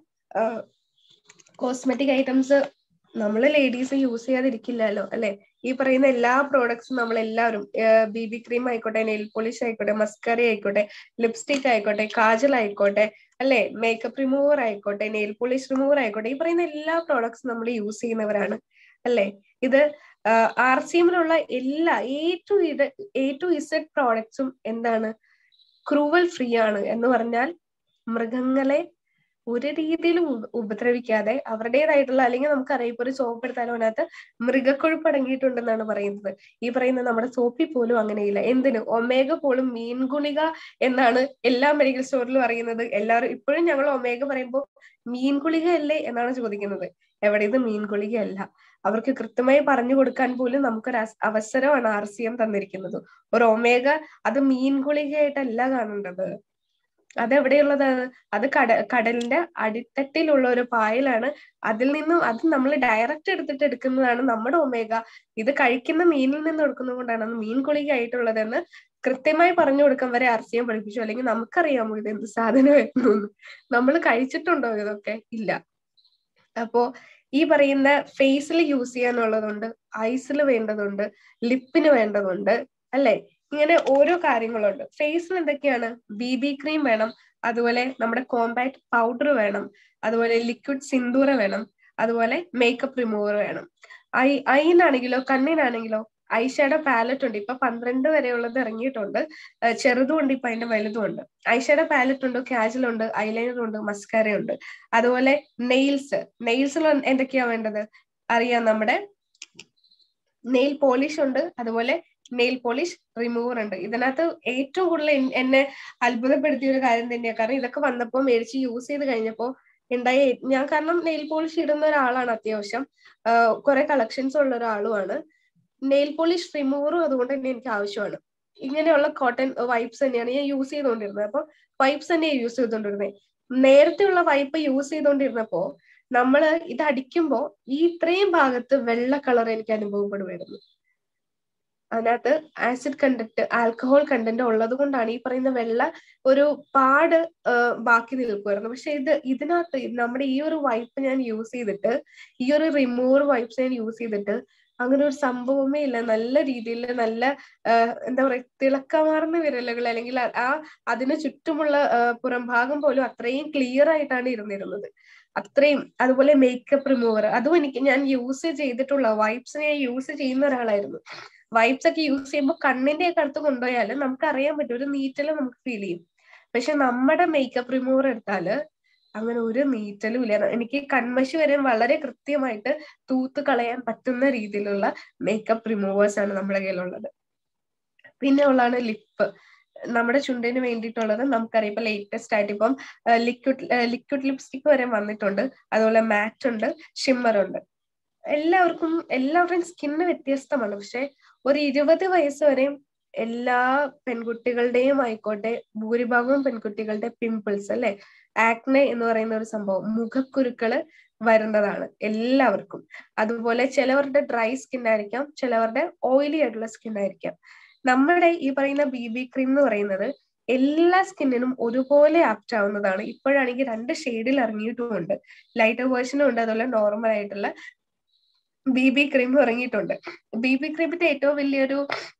കോസ്മെറ്റിക് ഐറ്റംസ് നമ്മൾ ലേഡീസ് യൂസ് ചെയ്യാതിരിക്കില്ലല്ലോ അല്ലെ ഈ പറയുന്ന എല്ലാ പ്രോഡക്ട്സും നമ്മൾ എല്ലാവരും ബി ബി ക്രീം ആയിക്കോട്ടെ നെയിൽ പോളിഷ് ആയിക്കോട്ടെ മസ്കറി ആയിക്കോട്ടെ ലിപ്സ്റ്റിക് ആയിക്കോട്ടെ കാജൽ ആയിക്കോട്ടെ അല്ലെ മേക്കപ്പ് റിമൂവർ ആയിക്കോട്ടെ നെയിൽ പോളിഷ് റിമൂവർ ആയിക്കോട്ടെ ഈ പറയുന്ന എല്ലാ പ്രോഡക്ട്സും നമ്മൾ യൂസ് ചെയ്യുന്നവരാണ് അല്ലെ ഇത് ആർ സി എമ്മിലുള്ള എല്ലാ A to A to Z പ്രോഡക്ട്സും എന്താണ് ക്രൂവൽ ഫ്രീ ആണ് എന്ന് പറഞ്ഞാൽ മൃഗങ്ങളെ ഒരു രീതിയിലും ഉപദ്രവിക്കാതെ അവരുടേതായിട്ടുള്ള അല്ലെങ്കിൽ നമുക്കറിയാം ഇപ്പൊ ഒരു സോപ്പ് എടുത്താലും അതിനകത്ത് മൃഗക്കൊഴുപ്പ് അടങ്ങിയിട്ടുണ്ടെന്നാണ് പറയുന്നത് ഈ പറയുന്ന നമ്മുടെ സോപ്പിൽ പോലും അങ്ങനെയില്ല എന്തിന് ഒമേഗ പോലും മീൻ ഗുളിക എന്നാണ് എല്ലാ മെഡിക്കൽ സ്റ്റോറിലും അറിയുന്നത് എല്ലാവരും ഇപ്പോഴും ഞങ്ങൾ ഒമേഗ പറയുമ്പോൾ മീൻ ഗുളിക അല്ലേ എന്നാണ് ചോദിക്കുന്നത് എവിടെ ഇത് മീൻ ഗുളിക അല്ല അവർക്ക് കൃത്യമായി പറഞ്ഞു കൊടുക്കാൻ പോലും നമുക്കൊരു അവസരമാണ് ആർ സി എം തന്നിരിക്കുന്നത് ഒരു ഒമേഗ അത് മീൻ ഗുളികയായിട്ടല്ല കാണേണ്ടത് അതെവിടെയുള്ളതാണ് അത് കട കടലിന്റെ അടിത്തട്ടിലുള്ള ഒരു പായലാണ് അതിൽ നിന്നും അത് നമ്മൾ ഡയറക്റ്റ് എടുത്തിട്ട് എടുക്കുന്നതാണ് നമ്മുടെ ഒമേഗ ഇത് കഴിക്കുന്ന മീനിൽ നിന്ന് എടുക്കുന്നത് കൊണ്ടാണ് അത് മീൻ ഗുളിക ആയിട്ടുള്ളതെന്ന് കൃത്യമായി പറഞ്ഞു കൊടുക്കാൻ വരെ ആർ സി എം പഠിപ്പിച്ചു അല്ലെങ്കിൽ നമുക്കറിയാമോ ഇത് എന്ത് സാധനമായിരുന്നു നമ്മൾ കഴിച്ചിട്ടുണ്ടോ ഇതൊക്കെ ഇല്ല അപ്പോ ഈ പറയുന്ന ഫേസിൽ യൂസ് ചെയ്യാനുള്ളതുണ്ട് ഐസിൽ വേണ്ടതുണ്ട് ലിപ്പിന് വേണ്ടതുണ്ട് അല്ലെ ഇങ്ങനെ ഓരോ കാര്യങ്ങളുണ്ട് ഫേസിൽ എന്തൊക്കെയാണ് ബി ബി ക്രീം വേണം അതുപോലെ നമ്മുടെ കോമ്പാക്ട് പൗഡർ വേണം അതുപോലെ ലിക്വിഡ് സിന്ദൂര വേണം അതുപോലെ മേക്കപ്പ് റിമൂവർ വേണം ഐ ഐനാണെങ്കിലോ കണ്ണിനാണെങ്കിലോ ഐഷാഡോ പാലറ്റ് ഉണ്ട് ഇപ്പൊ പന്ത്രണ്ട് വരെയുള്ളത് ഇറങ്ങിയിട്ടുണ്ട് ചെറുതും ഉണ്ട് ഇപ്പൊ അതിന്റെ വലുതും ഉണ്ട് ഐഷാഡോ പാലറ്റ് ഉണ്ട് കാജൽ ഉണ്ട് ഐലൈനർ ഉണ്ട് മസ്കാര ഉണ്ട് അതുപോലെ നെയിൽസ് നെയിൽസിൽ എന്തൊക്കെയാ വേണ്ടത് അറിയാം നമ്മുടെ നെയിൽ പോളിഷ് ഉണ്ട് അതുപോലെ നെയിൽ പോളിഷ് റിമൂവർ ഉണ്ട് ഇതിനകത്ത് ഏറ്റവും കൂടുതൽ എന്നെ അത്ഭുതപ്പെടുത്തിയ ഒരു കാര്യം തന്നെയാണ് കാരണം ഇതൊക്കെ വന്നപ്പോൾ മേടിച്ച് യൂസ് ചെയ്ത് കഴിഞ്ഞപ്പോൾ ഉണ്ടായ ഞാൻ കാരണം നെയിൽ പോളിഷ് ഇടുന്ന ഒരാളാണ് അത്യാവശ്യം കുറെ കളക്ഷൻസ് ഉള്ള ഒരാളുമാണ് നെയിൽ പോളിഷ് റിമൂവറും അതുകൊണ്ട് തന്നെ എനിക്ക് ആവശ്യമാണ് ഇങ്ങനെയുള്ള കോട്ടൺ വൈപ്സ് തന്നെയാണ് ഞാൻ യൂസ് ചെയ്തുകൊണ്ടിരുന്നത് അപ്പൊ വൈപ്സ് തന്നെയാണ് യൂസ് ചെയ്തുകൊണ്ടിരുന്നത് നേരത്തെ ഉള്ള വൈപ്പ് യൂസ് ചെയ്തുകൊണ്ടിരുന്നപ്പോ നമ്മൾ ഇത് അടിക്കുമ്പോ ഈ ഇത്രയും ഭാഗത്ത് വെള്ള കളർ എനിക്ക് അനുഭവപ്പെടുമായിരുന്നു അതിനകത്ത് ആസിഡ് കണ്ടന്റ് ആൽക്കഹോൾ കണ്ടന്റ് ഉള്ളത് കൊണ്ടാണ് ഈ പറയുന്ന വെള്ള ഒരു പാട് ബാക്കി നിൽക്കുമായിരുന്നു പക്ഷെ ഇത് ഇതിനകത്ത് നമ്മുടെ ഈ ഒരു വൈപ്പ് ഞാൻ യൂസ് ചെയ്തിട്ട് ഈ ഒരു റിമൂവർ വൈപ്സ് ഞാൻ യൂസ് ചെയ്തിട്ട് അങ്ങനെ ഒരു സംഭവമേ ഇല്ല നല്ല രീതിയിൽ നല്ല എന്താ പറയുക തിളക്കമാർന്ന വിരലുകൾ അല്ലെങ്കിൽ ആ അതിന് ചുറ്റുമുള്ള പുറംഭാഗം പോലും അത്രയും ക്ലിയർ ആയിട്ടാണ് ഇരുന്നിരുന്നത് അത്രയും അതുപോലെ മേക്കപ്പ് റിമൂവർ അതും എനിക്ക് ഞാൻ യൂസ് ചെയ്തിട്ടുള്ള വൈപ്സ് ഞാൻ യൂസ് ചെയ്യുന്ന ഒരാളായിരുന്നു വൈപ്സ് ഒക്കെ യൂസ് ചെയ്യുമ്പോൾ കണ്ണിന്റെ ഒക്കെ അടുത്ത് കൊണ്ടുപോയാൽ നമുക്ക് അറിയാൻ പറ്റും ഒരു നീറ്റല് നമുക്ക് ഫീൽ ചെയ്യും പക്ഷെ നമ്മുടെ മേക്കപ്പ് റിമൂവർ എടുത്താല് അങ്ങനെ ഒരു നീറ്റലും ഇല്ല എനിക്ക് കൺമശി വരെ വളരെ കൃത്യമായിട്ട് തൂത്ത് കളയാൻ പറ്റുന്ന രീതിയിലുള്ള മേക്കപ്പ് റിമൂവേഴ്സ് ആണ് നമ്മുടെ കയ്യിലുള്ളത് പിന്നെ ഉള്ളതാണ് ലിപ്പ് നമ്മുടെ ചുണ്ടിന് വേണ്ടിയിട്ടുള്ളത് നമുക്കറിയാം ഇപ്പൊ ലേറ്റസ്റ്റ് ആയിട്ട് ഇപ്പം ലിക്വിഡ് ലിക്വിഡ് ലിപ്സ്റ്റിക് വരെ വന്നിട്ടുണ്ട് അതുപോലെ മാറ്റ് ഉണ്ട് ഷിമ്മർ ഉണ്ട് എല്ലാവർക്കും എല്ലാവരുടെയും സ്കിന്ന് വ്യത്യസ്തമാണ് പക്ഷെ ഒരു ഇരുപത് വയസ്സ് വരെയും എല്ലാ പെൺകുട്ടികളുടെയും ആയിക്കോട്ടെ ഭൂരിഭാഗവും പെൺകുട്ടികളുടെ പിമ്പിൾസ് അല്ലെ ആക്നെ എന്ന് പറയുന്ന ഒരു സംഭവം മുഖക്കുരുക്കള് വരുന്നതാണ് എല്ലാവർക്കും അതുപോലെ ചിലവരുടെ ഡ്രൈ സ്കിൻ ആയിരിക്കാം ചിലവരുടെ ഓയിലി ആയിട്ടുള്ള സ്കിൻ ആയിരിക്കാം നമ്മുടെ ഈ പറയുന്ന ബി ബി ക്രീം എന്ന് പറയുന്നത് എല്ലാ സ്കിന്നിനും ഒരുപോലെ ആപ്റ്റ് ആവുന്നതാണ് ഇപ്പോഴാണെങ്കിൽ രണ്ട് ഷെയ്ഡിൽ ഇറങ്ങിയിട്ടുമുണ്ട് ലൈറ്റർ വേർഷനും ഉണ്ട് അതുപോലെ നോർമൽ ആയിട്ടുള്ള ബി ബി ക്രീം ഇറങ്ങിയിട്ടുണ്ട് ബി ബി ക്രീമിന്റെ ഏറ്റവും വലിയൊരു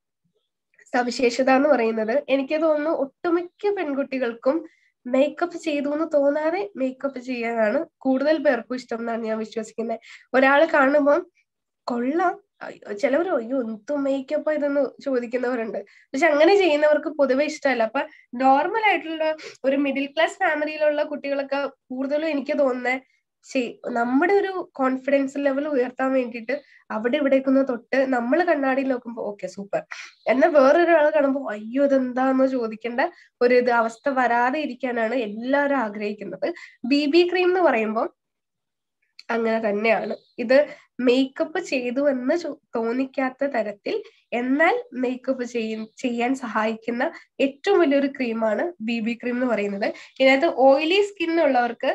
സവിശേഷത എന്ന് പറയുന്നത് എനിക്ക് തോന്നുന്നു ഒട്ടുമിക്ക പെൺകുട്ടികൾക്കും മേക്കപ്പ് ചെയ്തു എന്ന് തോന്നാതെ മേക്കപ്പ് ചെയ്യാനാണ് കൂടുതൽ പേർക്കും ഇഷ്ടം എന്നാണ് ഞാൻ വിശ്വസിക്കുന്നത് ഒരാൾ കാണുമ്പോൾ കൊള്ളാം ചിലവർ അയ്യോ എന്തു മേക്കപ്പ് ഇതെന്ന് ചോദിക്കുന്നവരുണ്ട് പക്ഷെ അങ്ങനെ ചെയ്യുന്നവർക്ക് പൊതുവെ ഇഷ്ടമല്ല അപ്പൊ നോർമൽ ആയിട്ടുള്ള ഒരു മിഡിൽ ക്ലാസ് ഫാമിലിയിലുള്ള കുട്ടികളൊക്കെ കൂടുതലും എനിക്ക് തോന്നുന്നത് നമ്മുടെ ഒരു കോൺഫിഡൻസ് ലെവൽ ഉയർത്താൻ വേണ്ടിയിട്ട് അവിടെ ഇവിടേക്ക് ഒന്ന് തൊട്ട് നമ്മൾ കണ്ണാടിയിൽ നോക്കുമ്പോൾ ഓക്കെ സൂപ്പർ എന്നാൽ വേറൊരാൾ കാണുമ്പോൾ അയ്യോ ഇതെന്താന്ന് ചോദിക്കേണ്ട ഒരു ഇത് അവസ്ഥ വരാതെ ഇരിക്കാനാണ് എല്ലാവരും ആഗ്രഹിക്കുന്നത് ബി ബി ക്രീം എന്ന് പറയുമ്പോൾ അങ്ങനെ തന്നെയാണ് ഇത് മേക്കപ്പ് ചെയ്തു എന്ന് തോന്നിക്കാത്ത തരത്തിൽ എന്നാൽ മേക്കപ്പ് ചെയ്യ ചെയ്യാൻ സഹായിക്കുന്ന ഏറ്റവും വലിയൊരു ക്രീമാണ് ബി ബി ക്രീം എന്ന് പറയുന്നത് ഇതിനകത്ത് ഓയിലി സ്കിൻ ഉള്ളവർക്ക്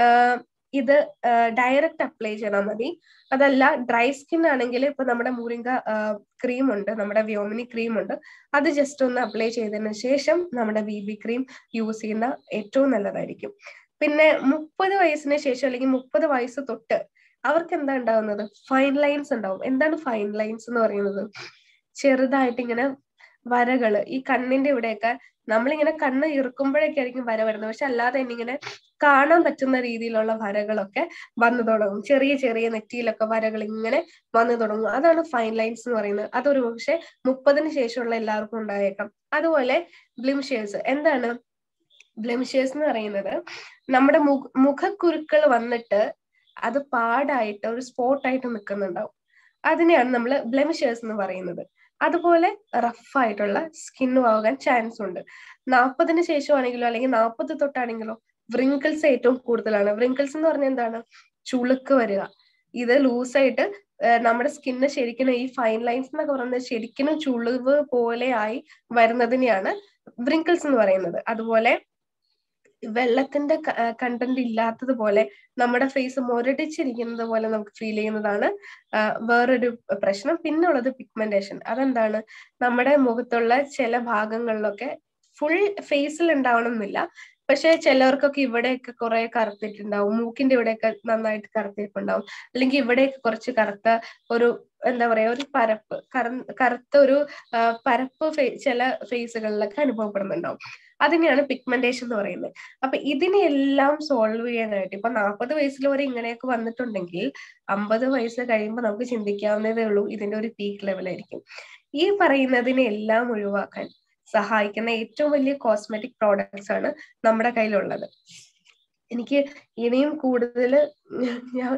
ഇത് ഡയറക്റ്റ് അപ്ലൈ ചെയ്താൽ മതി അതല്ല ഡ്രൈ സ്കിൻ ആണെങ്കിൽ ഇപ്പൊ നമ്മുടെ മുരിങ്ക ക്രീം ഉണ്ട് നമ്മുടെ വ്യോമിനി ക്രീം ഉണ്ട് അത് ജസ്റ്റ് ഒന്ന് അപ്ലൈ ചെയ്തതിന് ശേഷം നമ്മുടെ ബി ബി ക്രീം യൂസ് ചെയ്യുന്ന ഏറ്റവും നല്ലതായിരിക്കും പിന്നെ മുപ്പത് വയസ്സിന് ശേഷം അല്ലെങ്കിൽ മുപ്പത് വയസ്സ് തൊട്ട് അവർക്ക് എന്താ ഉണ്ടാവുന്നത് ഫൈൻ ലൈൻസ് ഉണ്ടാവും എന്താണ് ഫൈൻ ലൈൻസ് എന്ന് പറയുന്നത് ചെറുതായിട്ട് ഇങ്ങനെ വരകള് ഈ കണ്ണിന്റെ ഇവിടെയൊക്കെ നമ്മളിങ്ങനെ കണ്ണ് ഇറുക്കുമ്പോഴൊക്കെ ആയിരിക്കും വര വരുന്നത് പക്ഷെ അല്ലാതെ തന്നെ ഇങ്ങനെ കാണാൻ പറ്റുന്ന രീതിയിലുള്ള വരകളൊക്കെ വന്നു തുടങ്ങും ചെറിയ ചെറിയ നെറ്റിയിലൊക്കെ വരകൾ ഇങ്ങനെ വന്നു തുടങ്ങും അതാണ് ഫൈൻ ലൈൻസ് എന്ന് പറയുന്നത് അതൊരു പക്ഷെ മുപ്പതിന് ശേഷമുള്ള എല്ലാവർക്കും ഉണ്ടായേക്കാം അതുപോലെ ബ്ലിംഷേഴ്സ് എന്താണ് ബ്ലിംഷേഴ്സ് എന്ന് പറയുന്നത് നമ്മുടെ മുഖ മുഖക്കുരുക്കൾ വന്നിട്ട് അത് പാടായിട്ട് ഒരു സ്പോട്ടായിട്ട് നിൽക്കുന്നുണ്ടാവും അതിനെയാണ് നമ്മൾ ബ്ലെമിഷേഴ്സ് എന്ന് പറയുന്നത് അതുപോലെ റഫ് ആയിട്ടുള്ള സ്കിന്നും ആകാൻ ചാൻസ് ഉണ്ട് നാൽപ്പതിന് ശേഷമാണെങ്കിലോ അല്ലെങ്കിൽ നാൽപ്പത് തൊട്ടാണെങ്കിലോ വ്രിങ്കിൾസ് ഏറ്റവും കൂടുതലാണ് വ്രിങ്കിൾസ് എന്ന് പറഞ്ഞാൽ എന്താണ് ചുളുക്ക് വരിക ഇത് ലൂസായിട്ട് നമ്മുടെ സ്കിന്ന് ശരിക്കും ഈ ഫൈൻ ലൈൻസ് എന്നൊക്കെ പറയുന്നത് ശരിക്കും ചുളിവ് പോലെ ആയി വരുന്നതിനെയാണ് വ്രിങ്കിൾസ് എന്ന് പറയുന്നത് അതുപോലെ വെള്ളത്തിന്റെ കണ്ടന്റ് ഇല്ലാത്തതുപോലെ നമ്മുടെ ഫേസ് മുരടിച്ചിരിക്കുന്നത് പോലെ നമുക്ക് ഫീൽ ചെയ്യുന്നതാണ് വേറൊരു പ്രശ്നം പിന്നെ ഉള്ളത് പിഗ്മെന്റേഷൻ അതെന്താണ് നമ്മുടെ മുഖത്തുള്ള ചില ഭാഗങ്ങളിലൊക്കെ ഫുൾ ഫേസിൽ ഉണ്ടാവണം എന്നില്ല പക്ഷെ ചിലവർക്കൊക്കെ ഇവിടെയൊക്കെ കുറെ കറുത്തിട്ടുണ്ടാവും മൂക്കിന്റെ ഇവിടെയൊക്കെ നന്നായിട്ട് കറുത്തിട്ടുണ്ടാവും അല്ലെങ്കിൽ ഇവിടെയൊക്കെ കുറച്ച് കറുത്ത ഒരു എന്താ പറയാ ഒരു പരപ്പ് കറുത്ത ഒരു പരപ്പ് ചില ഫേസുകളിലൊക്കെ അനുഭവപ്പെടുന്നുണ്ടാവും അതിനെയാണ് പിഗ്മെന്റേഷൻ എന്ന് പറയുന്നത് അപ്പൊ ഇതിനെല്ലാം സോൾവ് ചെയ്യാനായിട്ട് ഇപ്പൊ നാൽപ്പത് വയസ്സിൽ വരെ ഇങ്ങനെയൊക്കെ വന്നിട്ടുണ്ടെങ്കിൽ അമ്പത് വയസ്സ് കഴിയുമ്പോൾ നമുക്ക് ചിന്തിക്കാവുന്നതേ ഉള്ളൂ ഇതിന്റെ ഒരു പീക്ക് ലെവലായിരിക്കും ഈ പറയുന്നതിനെ എല്ലാം ഒഴിവാക്കാൻ സഹായിക്കുന്ന ഏറ്റവും വലിയ കോസ്മെറ്റിക് പ്രോഡക്ട്സ് ആണ് നമ്മുടെ കയ്യിലുള്ളത് എനിക്ക് ഇനിയും കൂടുതൽ ഞാൻ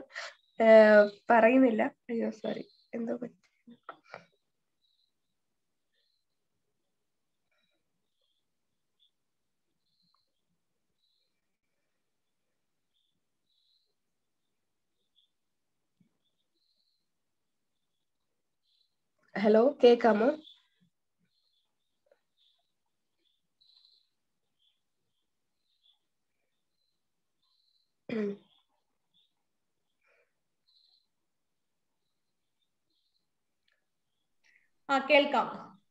പറയുന്നില്ല അയ്യോ സോറി എന്തോ പറ്റി ഹലോ കേക്കാമോ ആ കേൾക്കാം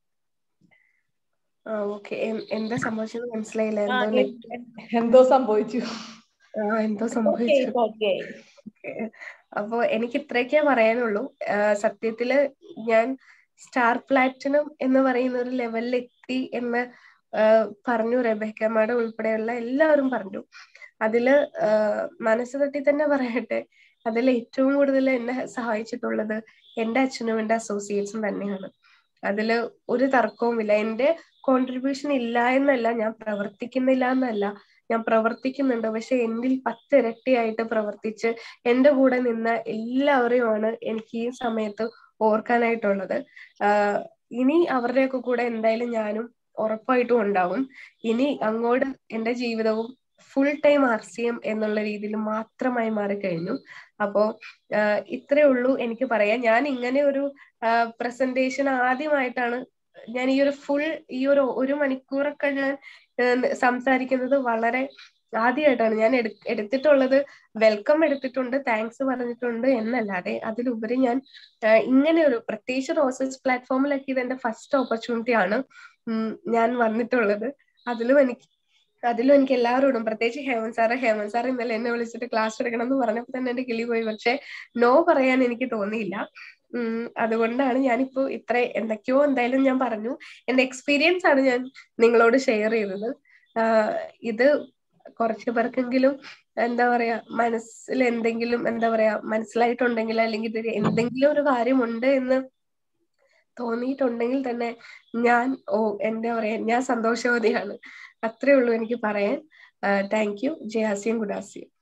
ആ ഓക്കെ എന്താ സംഭവിച്ചത് മനസ്സിലായില്ല ആ, എന്തോ എ- എന്തോ സംഭവിച്ചു ആ എന്തോ ഓക്കെ സംഭവിച്ചു ഓക്കെ അപ്പോ എനിക്ക് ഇത്രയൊക്കെ പറയാനുള്ളൂ ആ, സത്യത്തില് ഞാൻ സ്റ്റാർ പ്ലാറ്റിനം എന്ന് പറയുന്ന ഒരു ലെവലിൽ എത്തി എന്ന് ആ, പറഞ്ഞു റെബേക്ക മാഡം ഉൾപ്പെടെയുള്ള എല്ലാവരും പറഞ്ഞു അതില് ആ, മനസ്സ് തട്ടി തന്നെ പറയട്ടെ അതിൽ ഏറ്റവും കൂടുതൽ എന്നെ സഹായിച്ചിട്ടുള്ളത് എന്റെ അച്ഛനും എന്റെ അസോസിയേറ്റ്സും തന്നെയാണ് അതില് ഒരു തർക്കവുമില്ല എന്റെ കോൺട്രിബ്യൂഷൻ ഇല്ല എന്നല്ല ഞാൻ പ്രവർത്തിക്കുന്നില്ല എന്നല്ല ഞാൻ പ്രവർത്തിക്കുന്നുണ്ട് പക്ഷെ എന്നിൽ പത്തിരട്ടിയായിട്ട് പ്രവർത്തിച്ച് എന്റെ കൂടെ നിന്ന എല്ലാവരെയുമാണ് എനിക്ക് ഈ സമയത്ത് ഓർക്കാനായിട്ടുള്ളത് ആഹ് ഇനി അവരുടെയൊക്കെ കൂടെ എന്തായാലും ഞാനും ഉറപ്പായിട്ടും ഉണ്ടാവും ഇനി അങ്ങോട്ട് എന്റെ ജീവിതവും full time R C M എന്നുള്ള രീതിയിൽ മാത്രമായി മാറിക്കഴിഞ്ഞു അപ്പോ ആഹ് ഇത്രേ ഉള്ളൂ എനിക്ക് പറയാൻ ഞാൻ ഇങ്ങനെ ഒരു പ്രസന്റേഷൻ ആദ്യമായിട്ടാണ് ഞാൻ ഈ ഒരു ഫുൾ ഈ ഒരു ഒരു മണിക്കൂറൊക്കെ ഞാൻ ഏഹ് സംസാരിക്കുന്നത് വളരെ ആദ്യമായിട്ടാണ് ഞാൻ എടു എടുത്തിട്ടുള്ളത് വെൽക്കം എടുത്തിട്ടുണ്ട് താങ്ക്സ് പറഞ്ഞിട്ടുണ്ട് എന്നല്ലാതെ അതിലുപരി ഞാൻ ആഹ് ഇങ്ങനെ ഒരു പ്രത്യേകിച്ച് റോസസ് പ്ലാറ്റ്ഫോമിലൊക്കെ ഇത് എന്റെ ഫസ്റ്റ് ഓപ്പർച്യൂണിറ്റി ആണ് ഉം ഞാൻ വന്നിട്ടുള്ളത് അതിലും എനിക്ക് അതിലും എനിക്ക് എല്ലാവരോടും പ്രത്യേകിച്ച് ഹേമന്ത് സാറ് ഹേമന്ത് സാർ ഇന്നലെ എന്നെ വിളിച്ചിട്ട് ക്ലാസ് എടുക്കണം എന്ന് പറഞ്ഞപ്പോൾ തന്നെ എന്റെ കിളി പോയി പക്ഷെ നോ പറയാൻ എനിക്ക് തോന്നിയില്ല ഉം അതുകൊണ്ടാണ് ഞാനിപ്പോ ഇത്ര എന്തൊക്കെയോ എന്തായാലും ഞാൻ പറഞ്ഞു എന്റെ എക്സ്പീരിയൻസ് ആണ് ഞാൻ നിങ്ങളോട് ഷെയർ ചെയ്തത് ആഹ് ഇത് കുറച്ചു പേർക്കെങ്കിലും എന്താ പറയാ മനസ്സിൽ എന്തെങ്കിലും എന്താ പറയാ മനസ്സിലായിട്ടുണ്ടെങ്കിൽ അല്ലെങ്കിൽ ഇതിൽ എന്തെങ്കിലും ഒരു കാര്യമുണ്ട് എന്ന് തോന്നിയിട്ടുണ്ടെങ്കിൽ തന്നെ ഞാൻ ഓ എന്താ പറയാ ഞാൻ സന്തോഷവതിയാണ് അത്രേ ഉള്ളൂ എനിക്ക് പറയാൻ താങ്ക് യു ജയാസിയും ഗുഡാസിയും